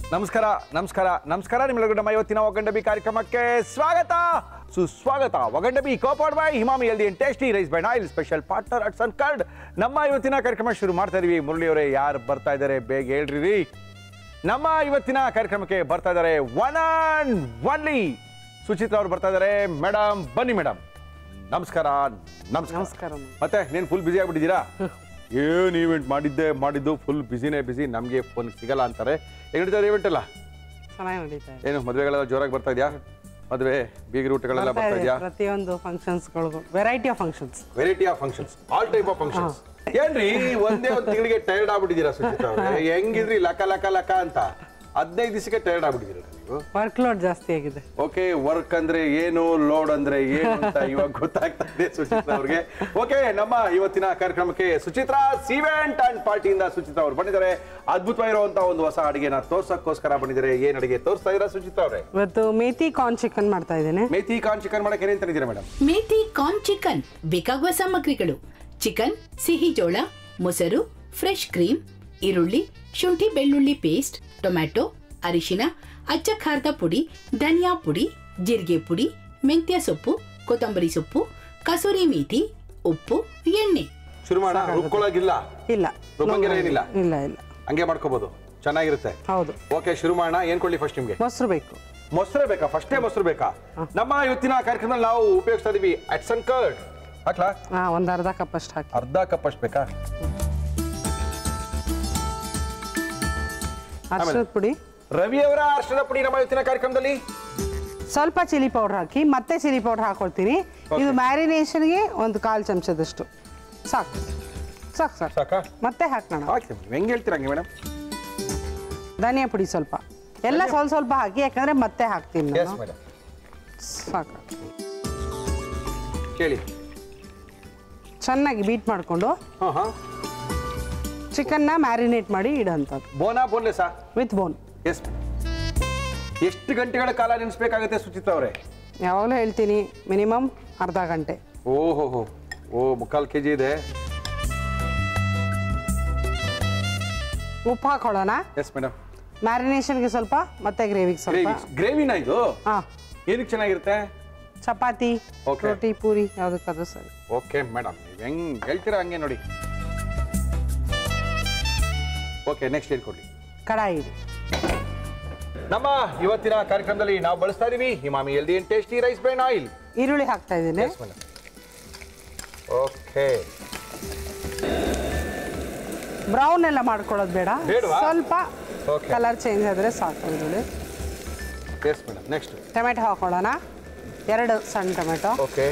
ನಮಸ್ಕಾರ ನಮಸ್ಕಾರ ನಮಸ್ಕಾರ ನಿಮ್ಮೆಲ್ಲರಿಗೂ ನಮ್ಮ ಇವತ್ತಿನ ಒಗಂಡಬಿ ಕಾರ್ಯಕ್ರಮಕ್ಕೆ ಸ್ವಾಗತ ಸುಸ್ವಾಗತ ಒಗಂಡಬಿ ಕೋಪಾಡ್ by Emami healthy and tasty rice by ನಾಯಿಲ್ ಸ್ಪೆಷಲ್ ಪಾರ್ಟ್ನರ್ ಅಟ್ ಸನ್ ಕಾರ್ಡ್ ನಮ್ಮ ಇವತ್ತಿನ ಕಾರ್ಯಕ್ರಮ ಶುರು ಮಾಡ್ತಾ ಇದೀವಿ ಮುರಳಿಯವರೇ ಯಾರು ಬರ್ತಾ ಇದ್ದಾರೆ ಬೇಗ ಹೇಳ್ರಿ ನಮ್ಮ ಇವತ್ತಿನ ಕಾರ್ಯಕ್ರಮಕ್ಕೆ ಬರ್ತಾ ಇದ್ದಾರೆ ಒನ್ ಅಂಡ್ ಒನ್ಲಿ ಸುಚಿತ್ರಾ ಅವರು ಬರ್ತಾ ಇದ್ದಾರೆ ಮೇಡಮ್ ಬನ್ನಿ ಮೇಡಮ್ ನಮಸ್ಕಾರ ನಮಸ್ಕಾರ ನಮಸ್ಕಾರ ಮೇಡಮ್. ಮತ್ತೆ ನೀನು ಫುಲ್ ಬ್ಯುಸಿ ಆಗ್ಬಿಟ್ಟಿದ್ದೀರಾ ಏನು ಈವೆಂಟ್ ಮಾಡಿದ್ದೆ ಮಾಡಿದ್ದು ಫುಲ್ ಬ್ಯುಸಿನೇ ಬ್ಯುಸಿ ನಮಗೆ ಫೋನ್ ಸಿಗಲ್ಲ ಅಂತಾರೆ ಹೇಗೆ ನಡೀತದೆ ಈವೆಂಟ್ ಎಲ್ಲ ಚೆನ್ನಾಗಿ ನಡೀತಾ ಇದೆ ಏನು ಮದುವೆಗಳೆಲ್ಲ ಜೋರಾಗಿ ಬರ್ತಾ ಇದೆಯಾ ಮದುವೆ ಬೀಗರ ಊಟಗಳೆಲ್ಲ ಬರ್ತಾ ಬರ್ತಾ ಇದೆ ಇದೆಯಾ ಪ್ರತಿಯೊಂದು ಫಂಕ್ಷನ್ಸ್ಗಳಿಗೂ variety of functions variety of functions all type of functions ಏನ್ರಿ ಒಂದೇ ಒಂದು ತಿಂಗಳಿಗೆ ಟೈರ್ಡ್ ಆಗ್ಬಿಟ್ಟಿದ್ದೀರಾ ಸುಚಿತಾ ಅವ್ರೆ ಹೆಂಗಿದ್ರಿ ಲಕ ಲಕ ಲಕ ಅಂತ ಹದಿನೈದು ದಿವಸಕ್ಕೆ ಟೈರ್ಡ್ ಆಗ್ಬಿಟ್ಟಿದ್ದೀರಾ ನೀವು ವರ್ಕ್ ಲೋಡ್ ಜಾಸ್ತಿ ಆಗಿದೆ ಓಕೆ ವರ್ಕ್ ಅಂದ್ರೆ ಏನು ಲೋಡ್ ಅಂದ್ರೆ ಏನು ಅಂತ ಇವಾಗ ಗೊತ್ತಾಗ್ತಾ ಇದೆ ಸುಚಿತ್ರಾ ಅವ್ರಿಗೆ ಓಕೆ ನಮ್ಮ ಇವತ್ತಿನ ಕಾರ್ಯಕ್ರಮಕ್ಕೆ ಸುಚಿತ್ರಾ ಸಿವೆಂಟ್ ಅಂಡ್ ಪಾರ್ಟಿಯಿಂದ ಸುಚಿತ್ರಾ ಅವ್ರು ಬಂದಿದ್ದಾರೆ ಅದ್ಭುತವಾಗಿರುವಂತಹ ಒಂದು ಹೊಸ ಅಡಿಗೆನ ತೋರ್ಸಕ್ಕೋಸ್ಕರ ಬಂದಿದ್ದಾರೆ ಏನ್ ಅಡಿಗೆ ತೋರಿಸ್ತಾ ಇದ್ದೀರಾ ಸುಚಿತ್ರಾ ಅವ್ರೆ ಇವತ್ತು ಮೇಥಿ ಕಾರ್ನ್ ಚಿಕನ್ ಮಾಡ್ತಾ ಇದ್ದೇನೆ ಮೇಥಿ ಕಾನ್ ಚಿಕನ್ ಮಾಡಕ್ಕೆ ಏನೇನ್ ತಂದಿದ್ದೀರಾ ಮೇಡಮ್ ಮೇಥಿ ಕಾರ್ನ್ ಚಿಕನ್ ಬೇಕಾಗುವ ಸಾಮಗ್ರಿಗಳು ಚಿಕನ್ ಸಿಹಿ ಜೋಳ ಮೊಸರು ಫ್ರೆಶ್ ಕ್ರೀಮ್ ಈರುಳ್ಳಿ ಶುಂಠಿ ಬೆಳ್ಳುಳ್ಳಿ ಪೇಸ್ಟ್ ಟೊಮ್ಯಾಟೊ ಅರಿಶಿನ ಅಚ್ಚ ಖಾರದ ಪುಡಿ ಧನಿಯಾ ಪುಡಿ ಜೀರಿಗೆ ಪುಡಿ ಮೆಂತ್ಯ ಸೊಪ್ಪು ಕೊತ್ತಂಬರಿ ಸೊಪ್ಪು ಕಸೂರಿ ಮೇಥಿ ಉಪ್ಪು ಎಣ್ಣೆ ಶುರು ಮಾಡೋಣ ರುಬ್ಕೊಳ್ಳೋಗಿಲ್ಲ ಇಲ್ಲ ರುಬ್ಬಂಗಿಲ್ಲ ಏನಿಲ್ಲ ಇಲ್ಲ ಇಲ್ಲ ಹಂಗೆ ಮಾಡ್ಕೋಬಹುದು ಚೆನ್ನಾಗಿರುತ್ತೆ ಹೌದು ಓಕೆ ಶುರು ಮಾಡೋಣ ಏನ್ ಕೊಡ್ಲಿ ಫಸ್ಟ್ ನಿಮ್ಗೆ ಮೊಸರು ಬೇಕು ಮೊಸರು ಬೇಕಾ ಫಸ್ಟೇ ಮೊಸರು ಬೇಕಾ ನಮ್ಮ ಇವತ್ತಿನ ಕಾರ್ಯಕ್ರಮದಲ್ಲಿ ನಾವು ಉಪಯೋಗಿಸ್ತಾ ಇದೀವಿ ಅಟ್ಸನ್ ಕರ್ಡ್ ಹಾಕ್ಲಾ ಹಾ ಒಂದ್ ಅರ್ಧ ಕಪ್ ಅಷ್ಟು ಹಾಕಿ ಅರ್ಧ ಕಪ್ ಅಷ್ಟು ಬೇಕಾ ಅರ್ಶಿನದ ಪುಡಿ ರವಿ ಅವರ ಅರ್ಶದ ಪುಡಿ ನಮ್ಮ ಇವತ್ತಿನ ಕಾರ್ಯಕ್ರಮದಲ್ಲಿ ಸ್ವಲ್ಪ ಚಿಲ್ಲಿ ಪೌಡರ್ ಹಾಕಿ ಮತ್ತೆ ಚಿಲ್ಲಿ ಪೌಡರ್ ಹಾಕೊಳ್ತೀನಿ ಇದು ಮ್ಯಾರಿನೇಷನ್ಗೆ ಒಂದು ಕಾಲು ಚಮಚದಷ್ಟು ಸಾಕು ಸಾಕು ಸಾಕು ಸಾಕಾ ಮತ್ತೆ ಹಾಕೋಣ ಹಾಕ್ತೀವಿ ಹೆಂಗ್ ಹೇಳ್ತೀರಾ ಹಂಗೆ ಮೇಡಮ್ ಧನಿಯಾ ಪುಡಿ ಸ್ವಲ್ಪ ಎಲ್ಲ ಸ್ವಲ್ಪ ಸ್ವಲ್ಪ ಹಾಕಿ ಯಾಕಂದ್ರೆ ಮತ್ತೆ ಹಾಕ್ತೀನಿ ಎಸ್ ನಾನು ಮೇಡಮ್ ಸಾಕು ಕೇಳಿ ಚೆನ್ನಾಗಿ ಬೀಟ್ ಮಾಡಿಕೊಂಡು ಹಾ ಹಾ ಚಿಕನ್ನ ಮ್ಯಾರಿನೇಟ್ ಮಾಡಿ ಇಡೋಂಥದ್ದು ಬೋನಾ ಬೋನ್ಲೆಸಾ ವಿತ್ ಬೋನ್ ಎಸ್ ಎಷ್ಟು ಗಂಟೆಗಳ ಕಾಲ ನೆನೆಸ್ಬೇಕಾಗುತ್ತೆ ಸುಚಿತ್ ಅವರೇ ಯಾವಾಗಲೂ ಹೇಳ್ತೀನಿ ಮಿನಿಮಮ್ ಅರ್ಧ ಗಂಟೆ ಓಹೋ ಹೋ ಓ ಮುಕ್ಕಾಲು ಕೆ ಜಿ ಇದೆ ಉಪ್ಪು ಹಾಕೊಳ್ಳೋಣ ಎಸ್ ಮೇಡಮ್ ಮ್ಯಾರಿನೇಷನ್ಗೆ ಸ್ವಲ್ಪ ಮತ್ತೆ ಗ್ರೇವಿಗೆ ಸ್ವಲ್ಪ ಗ್ರೇವಿ ಗ್ರೇವಿನ ಇದು ಹಾಂ ಏನಕ್ಕೆ ಚೆನ್ನಾಗಿರುತ್ತೆ ಚಪಾತಿ Okay. ರೋಟಿ ಪೂರಿ ಯಾವುದಕ್ಕಾದ್ರೂ ಸರಿ ಓಕೆ ಮೇಡಮ್ ನೀವು ಹೆಂಗ್ ಹೇಳ್ತೀರಾ ಹಂಗೆ ನೋಡಿ ಓಕೆ ನೆಕ್ಸ್ಟ್ ಹೇಳ್ಕೊಡಿ ಕಡಾಯಿ ಇಡಿ ನಮ್ಮ ಇವತ್ತಿನ ಕಾರ್ಯಕ್ರಮದಲ್ಲಿ ನಾವು ಬಳಸ್ತಾ ಇದೀವಿ Emami healthy and tasty rice bran oil ಈರುಳ್ಳಿ ಹಾಕ್ತಾ ಇದ್ದೀನಿ ಮೇಡಮ್ ಓಕೆ ಬ್ರೌನ್ ಎಲ್ಲ ಮಾಡ್ಕೊಳ್ಳೋದು ಬೇಡ ಬೇಡ್ವಾ? ಸ್ವಲ್ಪ Okay. ಕಲರ್ ಚೇಂಜ್ ಆದರೆ ಸಾಕು ಈರುಳ್ಳಿ ಎಸ್ ಮೇಡಮ್ ನೆಕ್ಸ್ಟ್ ಟೊಮೆಟೊ ಹಾಕೊಳ್ಳೋಣ ಎರಡು ಸಣ್ಣ ಟೊಮೆಟೊ ಓಕೆ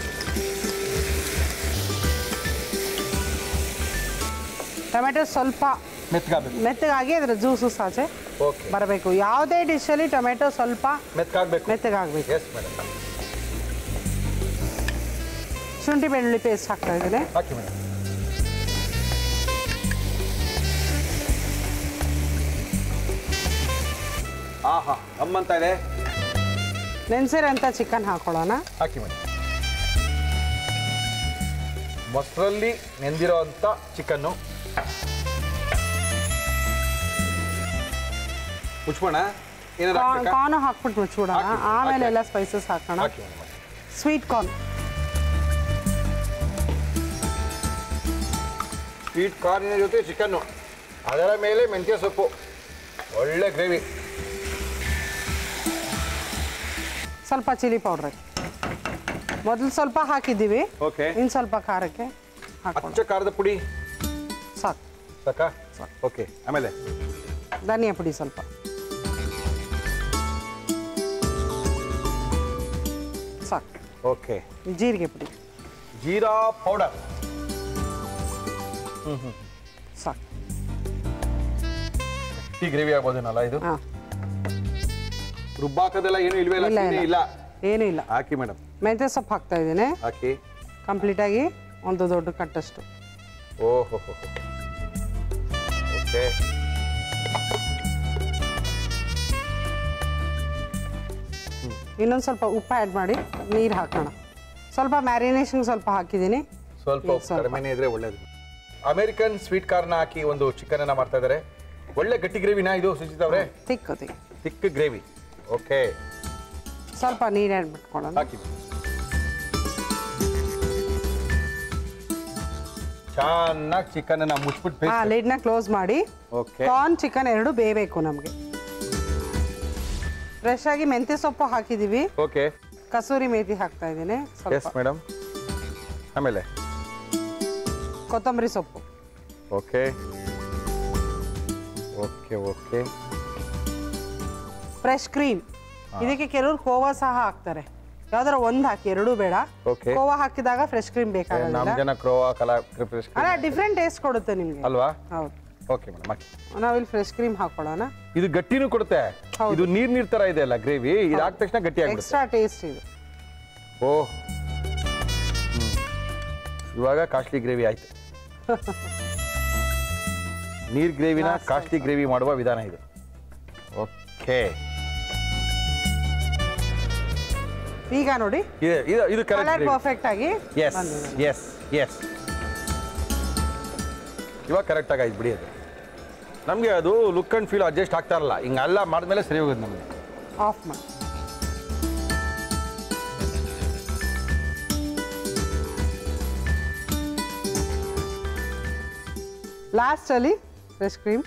ಟೊಮೆಟೊ ಸ್ವಲ್ಪ ಮೆತ್ಕಾಗಬೇಕು ಮೆತ್ತಗಾಗಿ ಅದರ ಜ್ಯೂಸು ಸಾಚೆ ಓಕೆ ಬರಬೇಕು ಯಾವುದೇ ಡಿಶಲ್ಲಿ ಟೊಮೆಟೊ ಸ್ವಲ್ಪ ಮೆತ್ಕಾಗಬೇಕು ಮೆತ್ತಗಾಗಬೇಕು ಎಸ್ ಮೇಡಮ್ ಶುಂಠಿ ಬೆಳ್ಳುಳ್ಳಿ ಪೇಸ್ಟ್ ಹಾಕ್ತಾ ಇದ್ದೀನಿ ಹಾಕಿ ಮೇಡಮ್ ಆಹಾ ಗಮ್ಮಂತ ಇದೆ ನೆನೆಸಿರೋಂಥ ಚಿಕನ್ ಹಾಕೊಳ್ಳೋಣ ಹಾಕಿ ಮೇಡಮ್ ಮೊಸರಲ್ಲಿ ನೆಂದಿರೋ ಅಂಥ ಚಿಕನ್ನು ಮುಚ್ಬೋಣ ಏನಾದ್ರು ಹಾಕ್ಬೇಕಾ? ಕಾರ್ನು ಹಾಕ್ಬಿಟ್ಟು ಮುಚ್ಚಿಬಿಡೋಣ ಹಾಕಿ, ಆಮೇಲೆ ಹಾಕಿ. ಎಲ್ಲ ಸ್ಪೈಸಸ್ ಹಾಕೋಣ ಹಾಕಿ ಮೇಡಮ್ ಸ್ವೀಟ್ ಕಾರ್ನ್ ಸ್ವೀಟ್ ಕಾರ್ನಿನ ಜೊತೆ ಚಿಕನ್ನು ಅದರ ಮೇಲೆ ಮೆಂತ್ಯ ಸೊಪ್ಪು ಒಳ್ಳೆ ಗ್ರೇವಿ ಸ್ವಲ್ಪ ಚಿಲ್ಲಿ ಪೌಡ್ರ್ ಮೊದಲು ಸ್ವಲ್ಪ ಹಾಕಿದ್ದೀವಿ ಓಕೆ ಇನ್ನು ಸ್ವಲ್ಪ ಖಾರಕ್ಕೆ ಹಾಕೋಣ ಅಚ್ಚ ಖಾರದ ಪುಡಿ ಸಾಕು ಸಾಕಾ ಓಕೆ ಆಮೇಲೆ ಧನಿಯಾ ಪುಡಿ ಸ್ವಲ್ಪ ಸಾಕು ಓಕೆ ಜೀರಿಗೆ ಪುಡಿ ಜೀರಾ ಪೌಡರ್ ಸಾಕು ಈ ಗ್ರೇವಿ ಆಗ್ಬೋದೇನಲ್ಲ ಇದು ಹಾಂ ರುಬ್ಬಾಕದೆಲ್ಲ ಏನು ಇಲ್ವೇ ಇಲ್ಲ ಇಲ್ಲ, ಸೀನಿ ಇಲ್ಲ. ಇಲ್ಲ ಏನೂ ಇಲ್ಲ ಹಾಕಿ ಮೇಡಮ್ ಮೆಂತ್ಯ ಸೊಪ್ಪು ಹಾಕ್ತಾ ಇದ್ದೀನಿ ಹಾಕಿ ಕಂಪ್ಲೀಟಾಗಿ ಒಂದು ದೊಡ್ಡ ಕಟ್ಟಷ್ಟು ಓಹೋ ಓಕೆ ಇನ್ನೊಂದು ಸ್ವಲ್ಪ ಉಪ್ಪು ಆ್ಯಡ್ ಮಾಡಿ ನೀರು ಹಾಕೋಣ ಸ್ವಲ್ಪ ಮ್ಯಾರಿನೇಷನ್ ಸ್ವಲ್ಪ ಹಾಕಿದ್ದೀನಿ ಸ್ವಲ್ಪ ಈಗ ಉಪ್ಪು ಸ್ವಲ್ಪ. ಕಡಿಮೆನೇ ಇದ್ರೆ ಒಳ್ಳೇದು ಅಮೆರಿಕನ್ ಸ್ವೀಟ್ ಕಾರ್ನ ಹಾಕಿ ಒಂದು ಚಿಕನ್ ಅನ್ನ ಮಾಡ್ತಾ ಇದ್ದಾರೆ ಒಳ್ಳೆ ಗಟ್ಟಿ ಗ್ರೇವಿನಾ ಇದು ಸುಚಿತ್ ಅವರೇ ತಿಕ್ಕು ತಿಕ್ಕು ತಿಕ್ಕ ಗ್ರೇವಿ ಓಕೆ ಸ್ವಲ್ಪ ನೀರು ಆ್ಯಡ್ ಮಾಡ್ಕೊಳ್ಳೋಣ ಹಾಕಿ ಚೆನ್ನಾಗಿ ಚಿಕನ್ ಮುಚ್ಬಿಟ್ಟು ಹಾಂ ಬೇಯಿಸಿ ಲಿಡ್ನ ಕ್ಲೋಸ್ ಮಾಡಿ ಓಕೆ ಕಾರ್ನ್ ಚಿಕನ್ ಎರಡು ಬೇಯಬೇಕು ನಮಗೆ ಫ್ರೆಶ್ ಆಗಿ ಮೆಂತ್ಯ ಸೊಪ್ಪು ಹಾಕಿದ್ದೀವಿ ಓಕೆ ಕಸೂರಿ ಮೇಥಿ ಹಾಕ್ತಾ ಇದ್ದೀನಿ ಎಸ್ ಸ್ವಲ್ಪ ಮೇಡಮ್ ಆಮೇಲೆ ಕೊತ್ತಂಬರಿ ಸೊಪ್ಪು okay okay okay fresh cream ಇದಕ್ಕೆ ಕೆಲವರು ಕೋವಾ ಸಹ ಹಾಕ್ತಾರೆ ಯಾವ್ದಾರ ಒಂದು ಹಾಕಿ ಎರಡೂ ಬೇಡ Okay. ಕೋವಾ ಹಾಕಿದಾಗ ಫ್ರೆಶ್ ಕ್ರೀಮ್ ನಮ್ಮ ಬೇಕಾಗಲ್ಲ ಜನ ಕ್ರೋವಾ ಕಲಾ ಫ್ರೆಶ್ ಅಲ್ಲ ಡಿಫ್ರೆಂಟ್ ಟೇಸ್ಟ್ ಕೊಡುತ್ತೆ ನಿಮಗೆ ಅಲ್ವಾ ಹೌದು ಓಕೆ ಮೇಡಮ್ ಹಾಕಿ ನಾವಿಲ್ಲಿ ಫ್ರೆಶ್ ಕ್ರೀಮ್ ಹಾಕೊಳ್ಳೋಣ ಇದು ಗಟ್ಟಿನೂ ಕೊಡುತ್ತೆ ಹೌದು. ಇದು ನೀರ್ ನೀರ್ ತರ ಇದೆ ಅಲ್ಲ ಗ್ರೇವಿ ಇದು ಹಾಕಿದ ತಕ್ಷಣ ಗಟ್ಟಿ ಆಗ್ಬಿಡುತ್ತೆ ಎಕ್ಸ್ಟ್ರಾ ಟೇಸ್ಟ್ ಇದು ಓ ಹ್ಮ್. ಇವಾಗ ಕಾಸ್ಟ್ಲಿ ಗ್ರೇವಿ ಆಯ್ತು ನೀರ್ ಗ್ರೇವಿನ ಕಾಸ್ಟ್ಲಿ ಗ್ರೇವಿ ಮಾಡುವ ವಿಧಾನ ಇದು ಓಕೆ ಈಗ ನೋಡಿ ಇದು ಇದು ಕಲರ್ ಕರೆಕ್ಟ್ ಪರ್ಫೆಕ್ಟ್ ಆಗಿ ಎಸ್ ಬಂದಿದೆ ಎಸ್ ಎಸ್ ಇವಾಗ ಕರೆಕ್ಟಾಗಿ ಆಯ್ತು ಬಿಡಿ ಅದು ನಮಗೆ ಅದು ಲುಕ್ ಆ್ಯಂಡ್ ಫೀಲ್ ಅಡ್ಜಸ್ಟ್ ಆಗ್ತಾ ಇರಲ್ಲ ಹಿಂಗೆಲ್ಲ ಮಾಡಿದ್ಮೇಲೆ ಸರಿ ಹೋಗುತ್ತೆ ನಮಗೆ ಆಫ್ ಮಾಡಿ ಲಾಸ್ಟಲ್ಲಿ fresh cream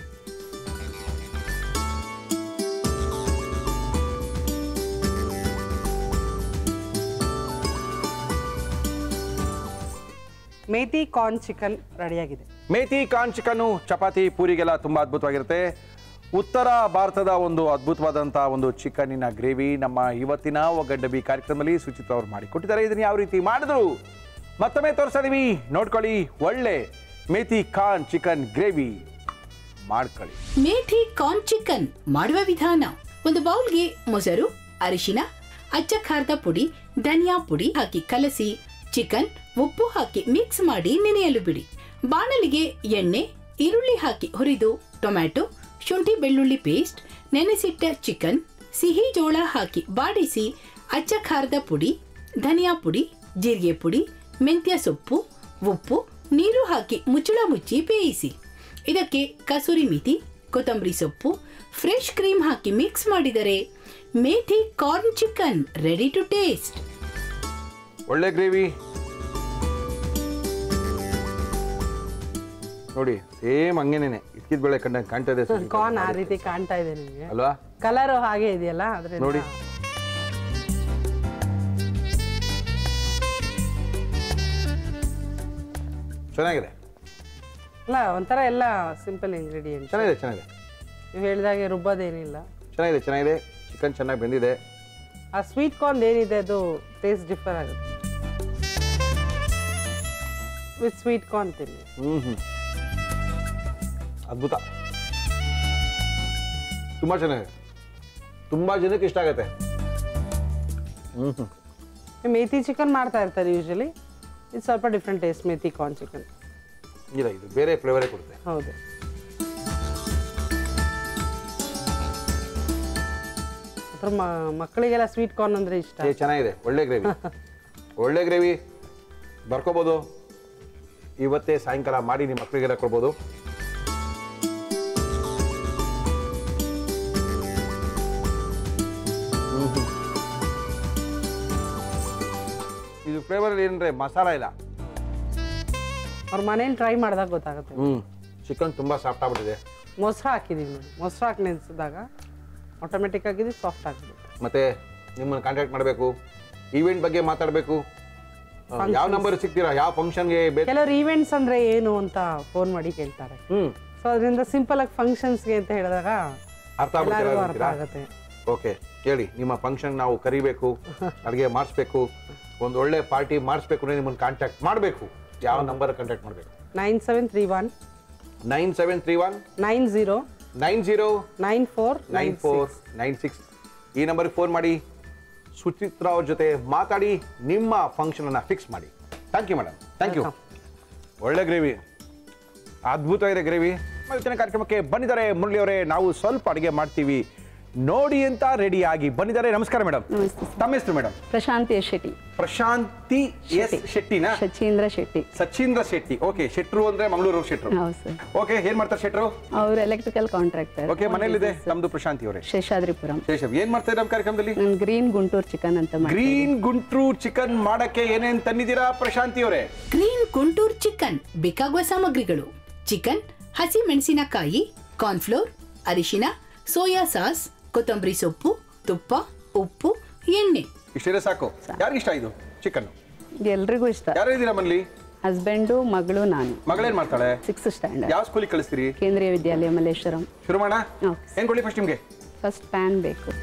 methi corn chicken ರೆಡಿಯಾಗಿದೆ ಮೇಥಿ ಕಾರ್ನ್ ಚಿಕನ್ನು ಚಪಾತಿ ಪೂರಿಗೆಲ್ಲ ತುಂಬ ಅದ್ಭುತವಾಗಿರುತ್ತೆ ಉತ್ತರ ಭಾರತದ ಒಂದು ಅದ್ಭುತವಾದಂಥ ಒಂದು ಚಿಕನ್ನಿನ ಗ್ರೇವಿ ನಮ್ಮ ಇವತ್ತಿನ ಒಗ್ಗಡ್ಡಬಿ ಕಾರ್ಯಕ್ರಮದಲ್ಲಿ ಸುಚಿತ್ ಅವರು ಮಾಡಿಕೊಟ್ಟಿದ್ದಾರೆ ಇದನ್ನು ಯಾವ ರೀತಿ ಮಾಡಿದ್ರು ಮತ್ತೊಮ್ಮೆ ತೋರಿಸ್ತಾ ಇದೀವಿ ನೋಡ್ಕೊಳ್ಳಿ ಒಳ್ಳೆ ಮೇಥಿ ಕಾರ್ನ್ ಚಿಕನ್ ಗ್ರೇವಿ ಮಾಡ್ಕೊಳ್ಳಿ ಮೇಥಿ ಕಾರ್ನ್ ಚಿಕನ್ ಮಾಡುವ ವಿಧಾನ ಒಂದು ಬೌಲ್ಗೆ ಮೊಸರು ಅರಿಶಿನ ಅಚ್ಚ ಖಾರದ ಪುಡಿ ಧನಿಯಾ ಪುಡಿ ಹಾಕಿ ಕಲಸಿ ಚಿಕನ್ ಉಪ್ಪು ಹಾಕಿ ಮಿಕ್ಸ್ ಮಾಡಿ ನೆನೆಯಲು ಬಿಡಿ ಬಾಣಲಿಗೆ ಎಣ್ಣೆ ಈರುಳ್ಳಿ ಹಾಕಿ ಹುರಿದು ಟೊಮ್ಯಾಟೊ ಶುಂಠಿ ಬೆಳ್ಳುಳ್ಳಿ ಪೇಸ್ಟ್ ನೆನೆಸಿಟ್ಟ ಚಿಕನ್ ಸಿಹಿ ಜೋಳ ಹಾಕಿ ಬಾಡಿಸಿ ಅಚ್ಚ ಖಾರದ ಪುಡಿ ಧನಿಯಾ ಪುಡಿ ಜೀರಿಗೆ ಪುಡಿ ಮೆಂತ್ಯ ಸೊಪ್ಪು ಉಪ್ಪು ನೀರು ಹಾಕಿ ಮುಚ್ಚಳ ಮುಚ್ಚಿ ಬೇಯಿಸಿ ಇದಕ್ಕೆ ಕಸೂರಿ ಮಿತಿ ಕೊತ್ತಂಬರಿ ಸೊಪ್ಪು ಫ್ರೆಶ್ ಕ್ರೀಮ್ ಹಾಕಿ ಮಿಕ್ಸ್ ಮಾಡಿದರೆ methi corn chicken ready to taste ಒಳ್ಳೆ ಗ್ರೇವಿ ನೋಡಿ ಸೇಮ್ ಹಂಗೇನೇನೆ ಇದ್ಕಿದ ಬೆಳೆ ಕಂಡಂಗೆ ಕಾಣ್ತಾ ಇದೆ ಸುಚಿತ್ ಕಾರ್ನ್ ಆ ರೀತಿ ಕಾಣ್ತಾ ಇದೆ ನಿಮಗೆ ಅಲ್ವಾ ಕಲರ್ ಹಾಗೆ ಇದೆಯಲ್ಲ ಅದ್ರಿಂದ ನೋಡಿ. ಚೆನ್ನಾಗಿದೆ ಅಲ್ಲ ಒಂಥರ ಎಲ್ಲ ಸಿಂಪಲ್ ಇಂಗ್ರೀಡಿಯೆಂಟ್ ಚೆನ್ನಾಗಿದೆ ಚೆನ್ನಾಗಿದೆ ನೀವು ಹೇಳಿದಾಗೆ ರುಬ್ಬೋದೇನಿಲ್ಲ ಚೆನ್ನಾಗಿದೆ ಚೆನ್ನಾಗಿದೆ ಚಿಕನ್ ಚೆನ್ನಾಗಿ ಬೆಂದಿದೆ ಆ ಸ್ವೀಟ್ ಕಾರ್ನ್ ಏನಿದೆ ಅದು ಟೇಸ್ಟ್ ಡಿಫರ್ ಆಗುತ್ತೆ ವಿತ್ ಸ್ವೀಟ್ ಕಾರ್ನ್ ತಿನ್ನಿ ಹ್ಞೂ ಹ್ಞೂ ಅದ್ಭುತ ತುಂಬ ಚೆನ್ನಾಗಿದೆ ತುಂಬ ಜನಕ್ಕೆ ಇಷ್ಟ ಆಗುತ್ತೆ ಹ್ಞೂ ಹ್ಞೂ ಮೇಥಿ ಚಿಕನ್ ಮಾಡ್ತಾ ಇರ್ತಾರೆ ಯೂಶಲಿ ಇದು ಸ್ವಲ್ಪ different taste methi corn chicken ಇಲ್ಲ ಇದು ಬೇರೆ ಫ್ಲೇವರೇ ಕೊಡುತ್ತೆ ಹೌದು ಅದ್ರ ಮ- ಮಕ್ಕಳಿಗೆಲ್ಲ ಸ್ವೀಟ್ ಕಾರ್ನ್ ಅಂದ್ರೆ ಇಷ್ಟ ಏ ಚೆನ್ನಾಗಿದೆ ಒಳ್ಳೆ ಗ್ರೇವಿ ಒಳ್ಳೆ ಗ್ರೇವಿ ಬರ್ಕೋಬೋದು ಇವತ್ತೇ ಸಾಯಂಕಾಲ ಮಾಡಿ ನಿಮ್ಮ ಮಕ್ಕಳಿಗೆಲ್ಲ ಕೊಡ್ಬೋದು ಹ್ಮ್ ಹ್ಮ್. ಇದು ಫ್ಲೇವರಲ್ಲಿ ಏನಂದ್ರೆ ಮಸಾಲ ಇಲ್ಲ ಅವ್ರ ಮನೇಲಿ ಟ್ರೈ ಮಾಡಿದಾಗ ಗೊತ್ತಾಗುತ್ತೆ ಹ್ಞೂ ಚಿಕನ್ ತುಂಬ ಸಾಫ್ಟ್ ಆಗ್ಬಿಟ್ಟಿದೆ ಮೊಸರು ಹಾಕಿದೀವಿ ನೋಡಿ ಮೊಸರು ಹಾಕಿ ನೆನೆಸಿದಾಗ ಆಟೋಮೆಟಿಕ್ ಆಗಿದೆ ಸಾಫ್ಟ್ ಆಗಿಬಿಡುತ್ತೆ ಮತ್ತೆ ನಿಮ್ಮನ್ನು ಕಾಂಟ್ಯಾಕ್ಟ್ ಮಾಡಬೇಕು ಈವೆಂಟ್ ಬಗ್ಗೆ ಮಾತಾಡಬೇಕು ಯಾವ ನಂಬರ್ ಸಿಗ್ತೀರಾ ಯಾವ ಫಂಕ್ಷನ್ಗೆ ಬೇಕು ಕೆಲವರು ಈವೆಂಟ್ಸ್ ಅಂದ್ರೆ ಏನು ಅಂತ ಫೋನ್ ಮಾಡಿ ಕೇಳ್ತಾರೆ ಹ್ಞೂ ಸೊ ಅದರಿಂದ ಸಿಂಪಲ್ ಆಗಿ ಫಂಕ್ಷನ್ಸ್ಗೆ ಅಂತ ಹೇಳಿದಾಗ ಅರ್ಥ ಎಲ್ಲರಿಗೂ ಅರ್ಥ ಆಗ್ಬಿಡ್ತೀರಾ ಆಗುತ್ತೆ ಓಕೆ ಹೇಳಿ ನಿಮ್ಮ ಫಂಕ್ಷನ್ ನಾವು ಕರಿಬೇಕು ಅಡುಗೆ ಮಾಡಿಸ್ಬೇಕು ಒಂದು ಒಳ್ಳೆ ಪಾರ್ಟಿ ಮಾಡಿಸ್ಬೇಕು ಅಂದ್ರೆ ನಿಮ್ಮನ್ನು ಕಾಂಟ್ಯಾಕ್ಟ್ ಮಾಡಬೇಕು ಯಾವ ನಂಬರ್ ಕಾಂಟ್ಯಾಕ್ಟ್ ಮಾಡಬೇಕು nine seven three one nine seven three one nine zero nine zero nine four nine four nine six ಈ ನಂಬರ್ಗೆ ಫೋನ್ ಮಾಡಿ ಸುಚಿತ್ರ ಅವ್ರ ಜೊತೆ ಮಾತಾಡಿ ನಿಮ್ಮ ಫಂಕ್ಷನನ್ನು ಫಿಕ್ಸ್ ಮಾಡಿ thank you madam thank you ಒಳ್ಳೆ ಗ್ರೇವಿ ಅದ್ಭುತವಾಗಿದೆ ಗ್ರೇವಿ ಇವತ್ತಿನ ಕಾರ್ಯಕ್ರಮಕ್ಕೆ ಬಂದಿದ್ದಾರೆ ಮುರಳಿ ಅವರೇ ನಾವು ಸ್ವಲ್ಪ ಅಡುಗೆ ಮಾಡ್ತೀವಿ ನೋಡಿ ಅಂತ ರೆಡಿ ಆಗಿ ಬಂದಿದ್ದಾರೆ ನಮಸ್ಕಾರ ಮೇಡಮ್ ನಮಸ್ತೆ ತಮ್ಮ ಹೆಸರು madam Prashanthi S Shetty Prashanthi S ಶೆಟ್ಟಿನಾ ಸಚೀಂದ್ರ ಶೆಟ್ಟಿ ಸಚೀಂದ್ರ ಶೆಟ್ಟಿ ಓಕೆ ಶೆಟ್ರು ಅಂದ್ರೆ ಮಂಗಳೂರು ಶೆಟ್ರು ಹೌದು ಸರ್ ಓಕೆ ಏನ್ ಮಾಡ್ತಾರೆ ಶೆಟ್ರು ಅವ್ರು ಎಲೆಕ್ಟ್ರಿಕಲ್ ಕಾಂಟ್ರಾಕ್ಟರ್ ಓಕೆ ಮನೇಲಿದೆ ನಮ್ದು ಪ್ರಶಾಂತಿ ಅವರೇ ಶೇಷಾದ್ರಿಪುರಂ ಶೇಷವ್ ಏನ್ ಮಾಡ್ತಾ ಇದ್ದಾರೆ ನಮ್ಮ ಕಾರ್ಯಕ್ರಮದಲ್ಲಿ ನಾನು ಗ್ರೀನ್ ಗುಂಟೂರು ಚಿಕನ್ ಅಂತ ಮಾಡ್ತೀನಿ ಗ್ರೀನ್ ಗುಂಟ್ರು ಚಿಕನ್ ಮಾಡಕ್ಕೆ ಏನೇನ್ ತಂದಿದ್ದೀರಾ ಪ್ರಶಾಂತಿ ಅವರೇ ಗ್ರೀನ್ ಗುಂಟೂರ್ ಚಿಕನ್ ಬೇಕಾಗುವ ಸಾಮಗ್ರಿಗಳು ಚಿಕನ್ ಹಸಿ ಮೆಣಸಿನಕಾಯಿ ಕಾರ್ನ್ಫ್ಲೋರ್ ಅರಿಶಿನ ಸೋಯಾ ಸಾಸ್ ಕೊತ್ತಂಬರಿ ಸೊಪ್ಪು ತುಪ್ಪ ಉಪ್ಪು ಎಣ್ಣೆ ಇಷ್ಟೇ ಸಾಕು ಯಾರಿಗೆ ಇಷ್ಟ ಇದು ಚಿಕನ್ ಎಲ್ರಿಗೂ ಇಷ್ಟ ಯಾರು ಇದ್ದೀರಾ ಮನೇಲಿ ಹಸ್ಬೆಂಡು ಮಗಳು ನಾನು ಮಗಳೇನ್ ಮಾಡ್ತಾಳೆ ಸಿಕ್ಸ್ ಸ್ಟ್ಯಾಂಡರ್ಡ್ ಯಾವ ಸ್ಕೂಲಿಗೆ ಕಳಿಸ್ತೀರಿ ಕೇಂದ್ರೀಯ ವಿದ್ಯಾಲಯ ಮಲ್ಲೇಶ್ವರಂ ಶುರು ಮಾಡ ಹ್ಮ್. ಏನ್ ಕೊಡಿ ಫಸ್ಟ್ ನಿಮ್ಗೆ ಫಸ್ಟ್ ಪ್ಯಾನ್ ಬೇಕು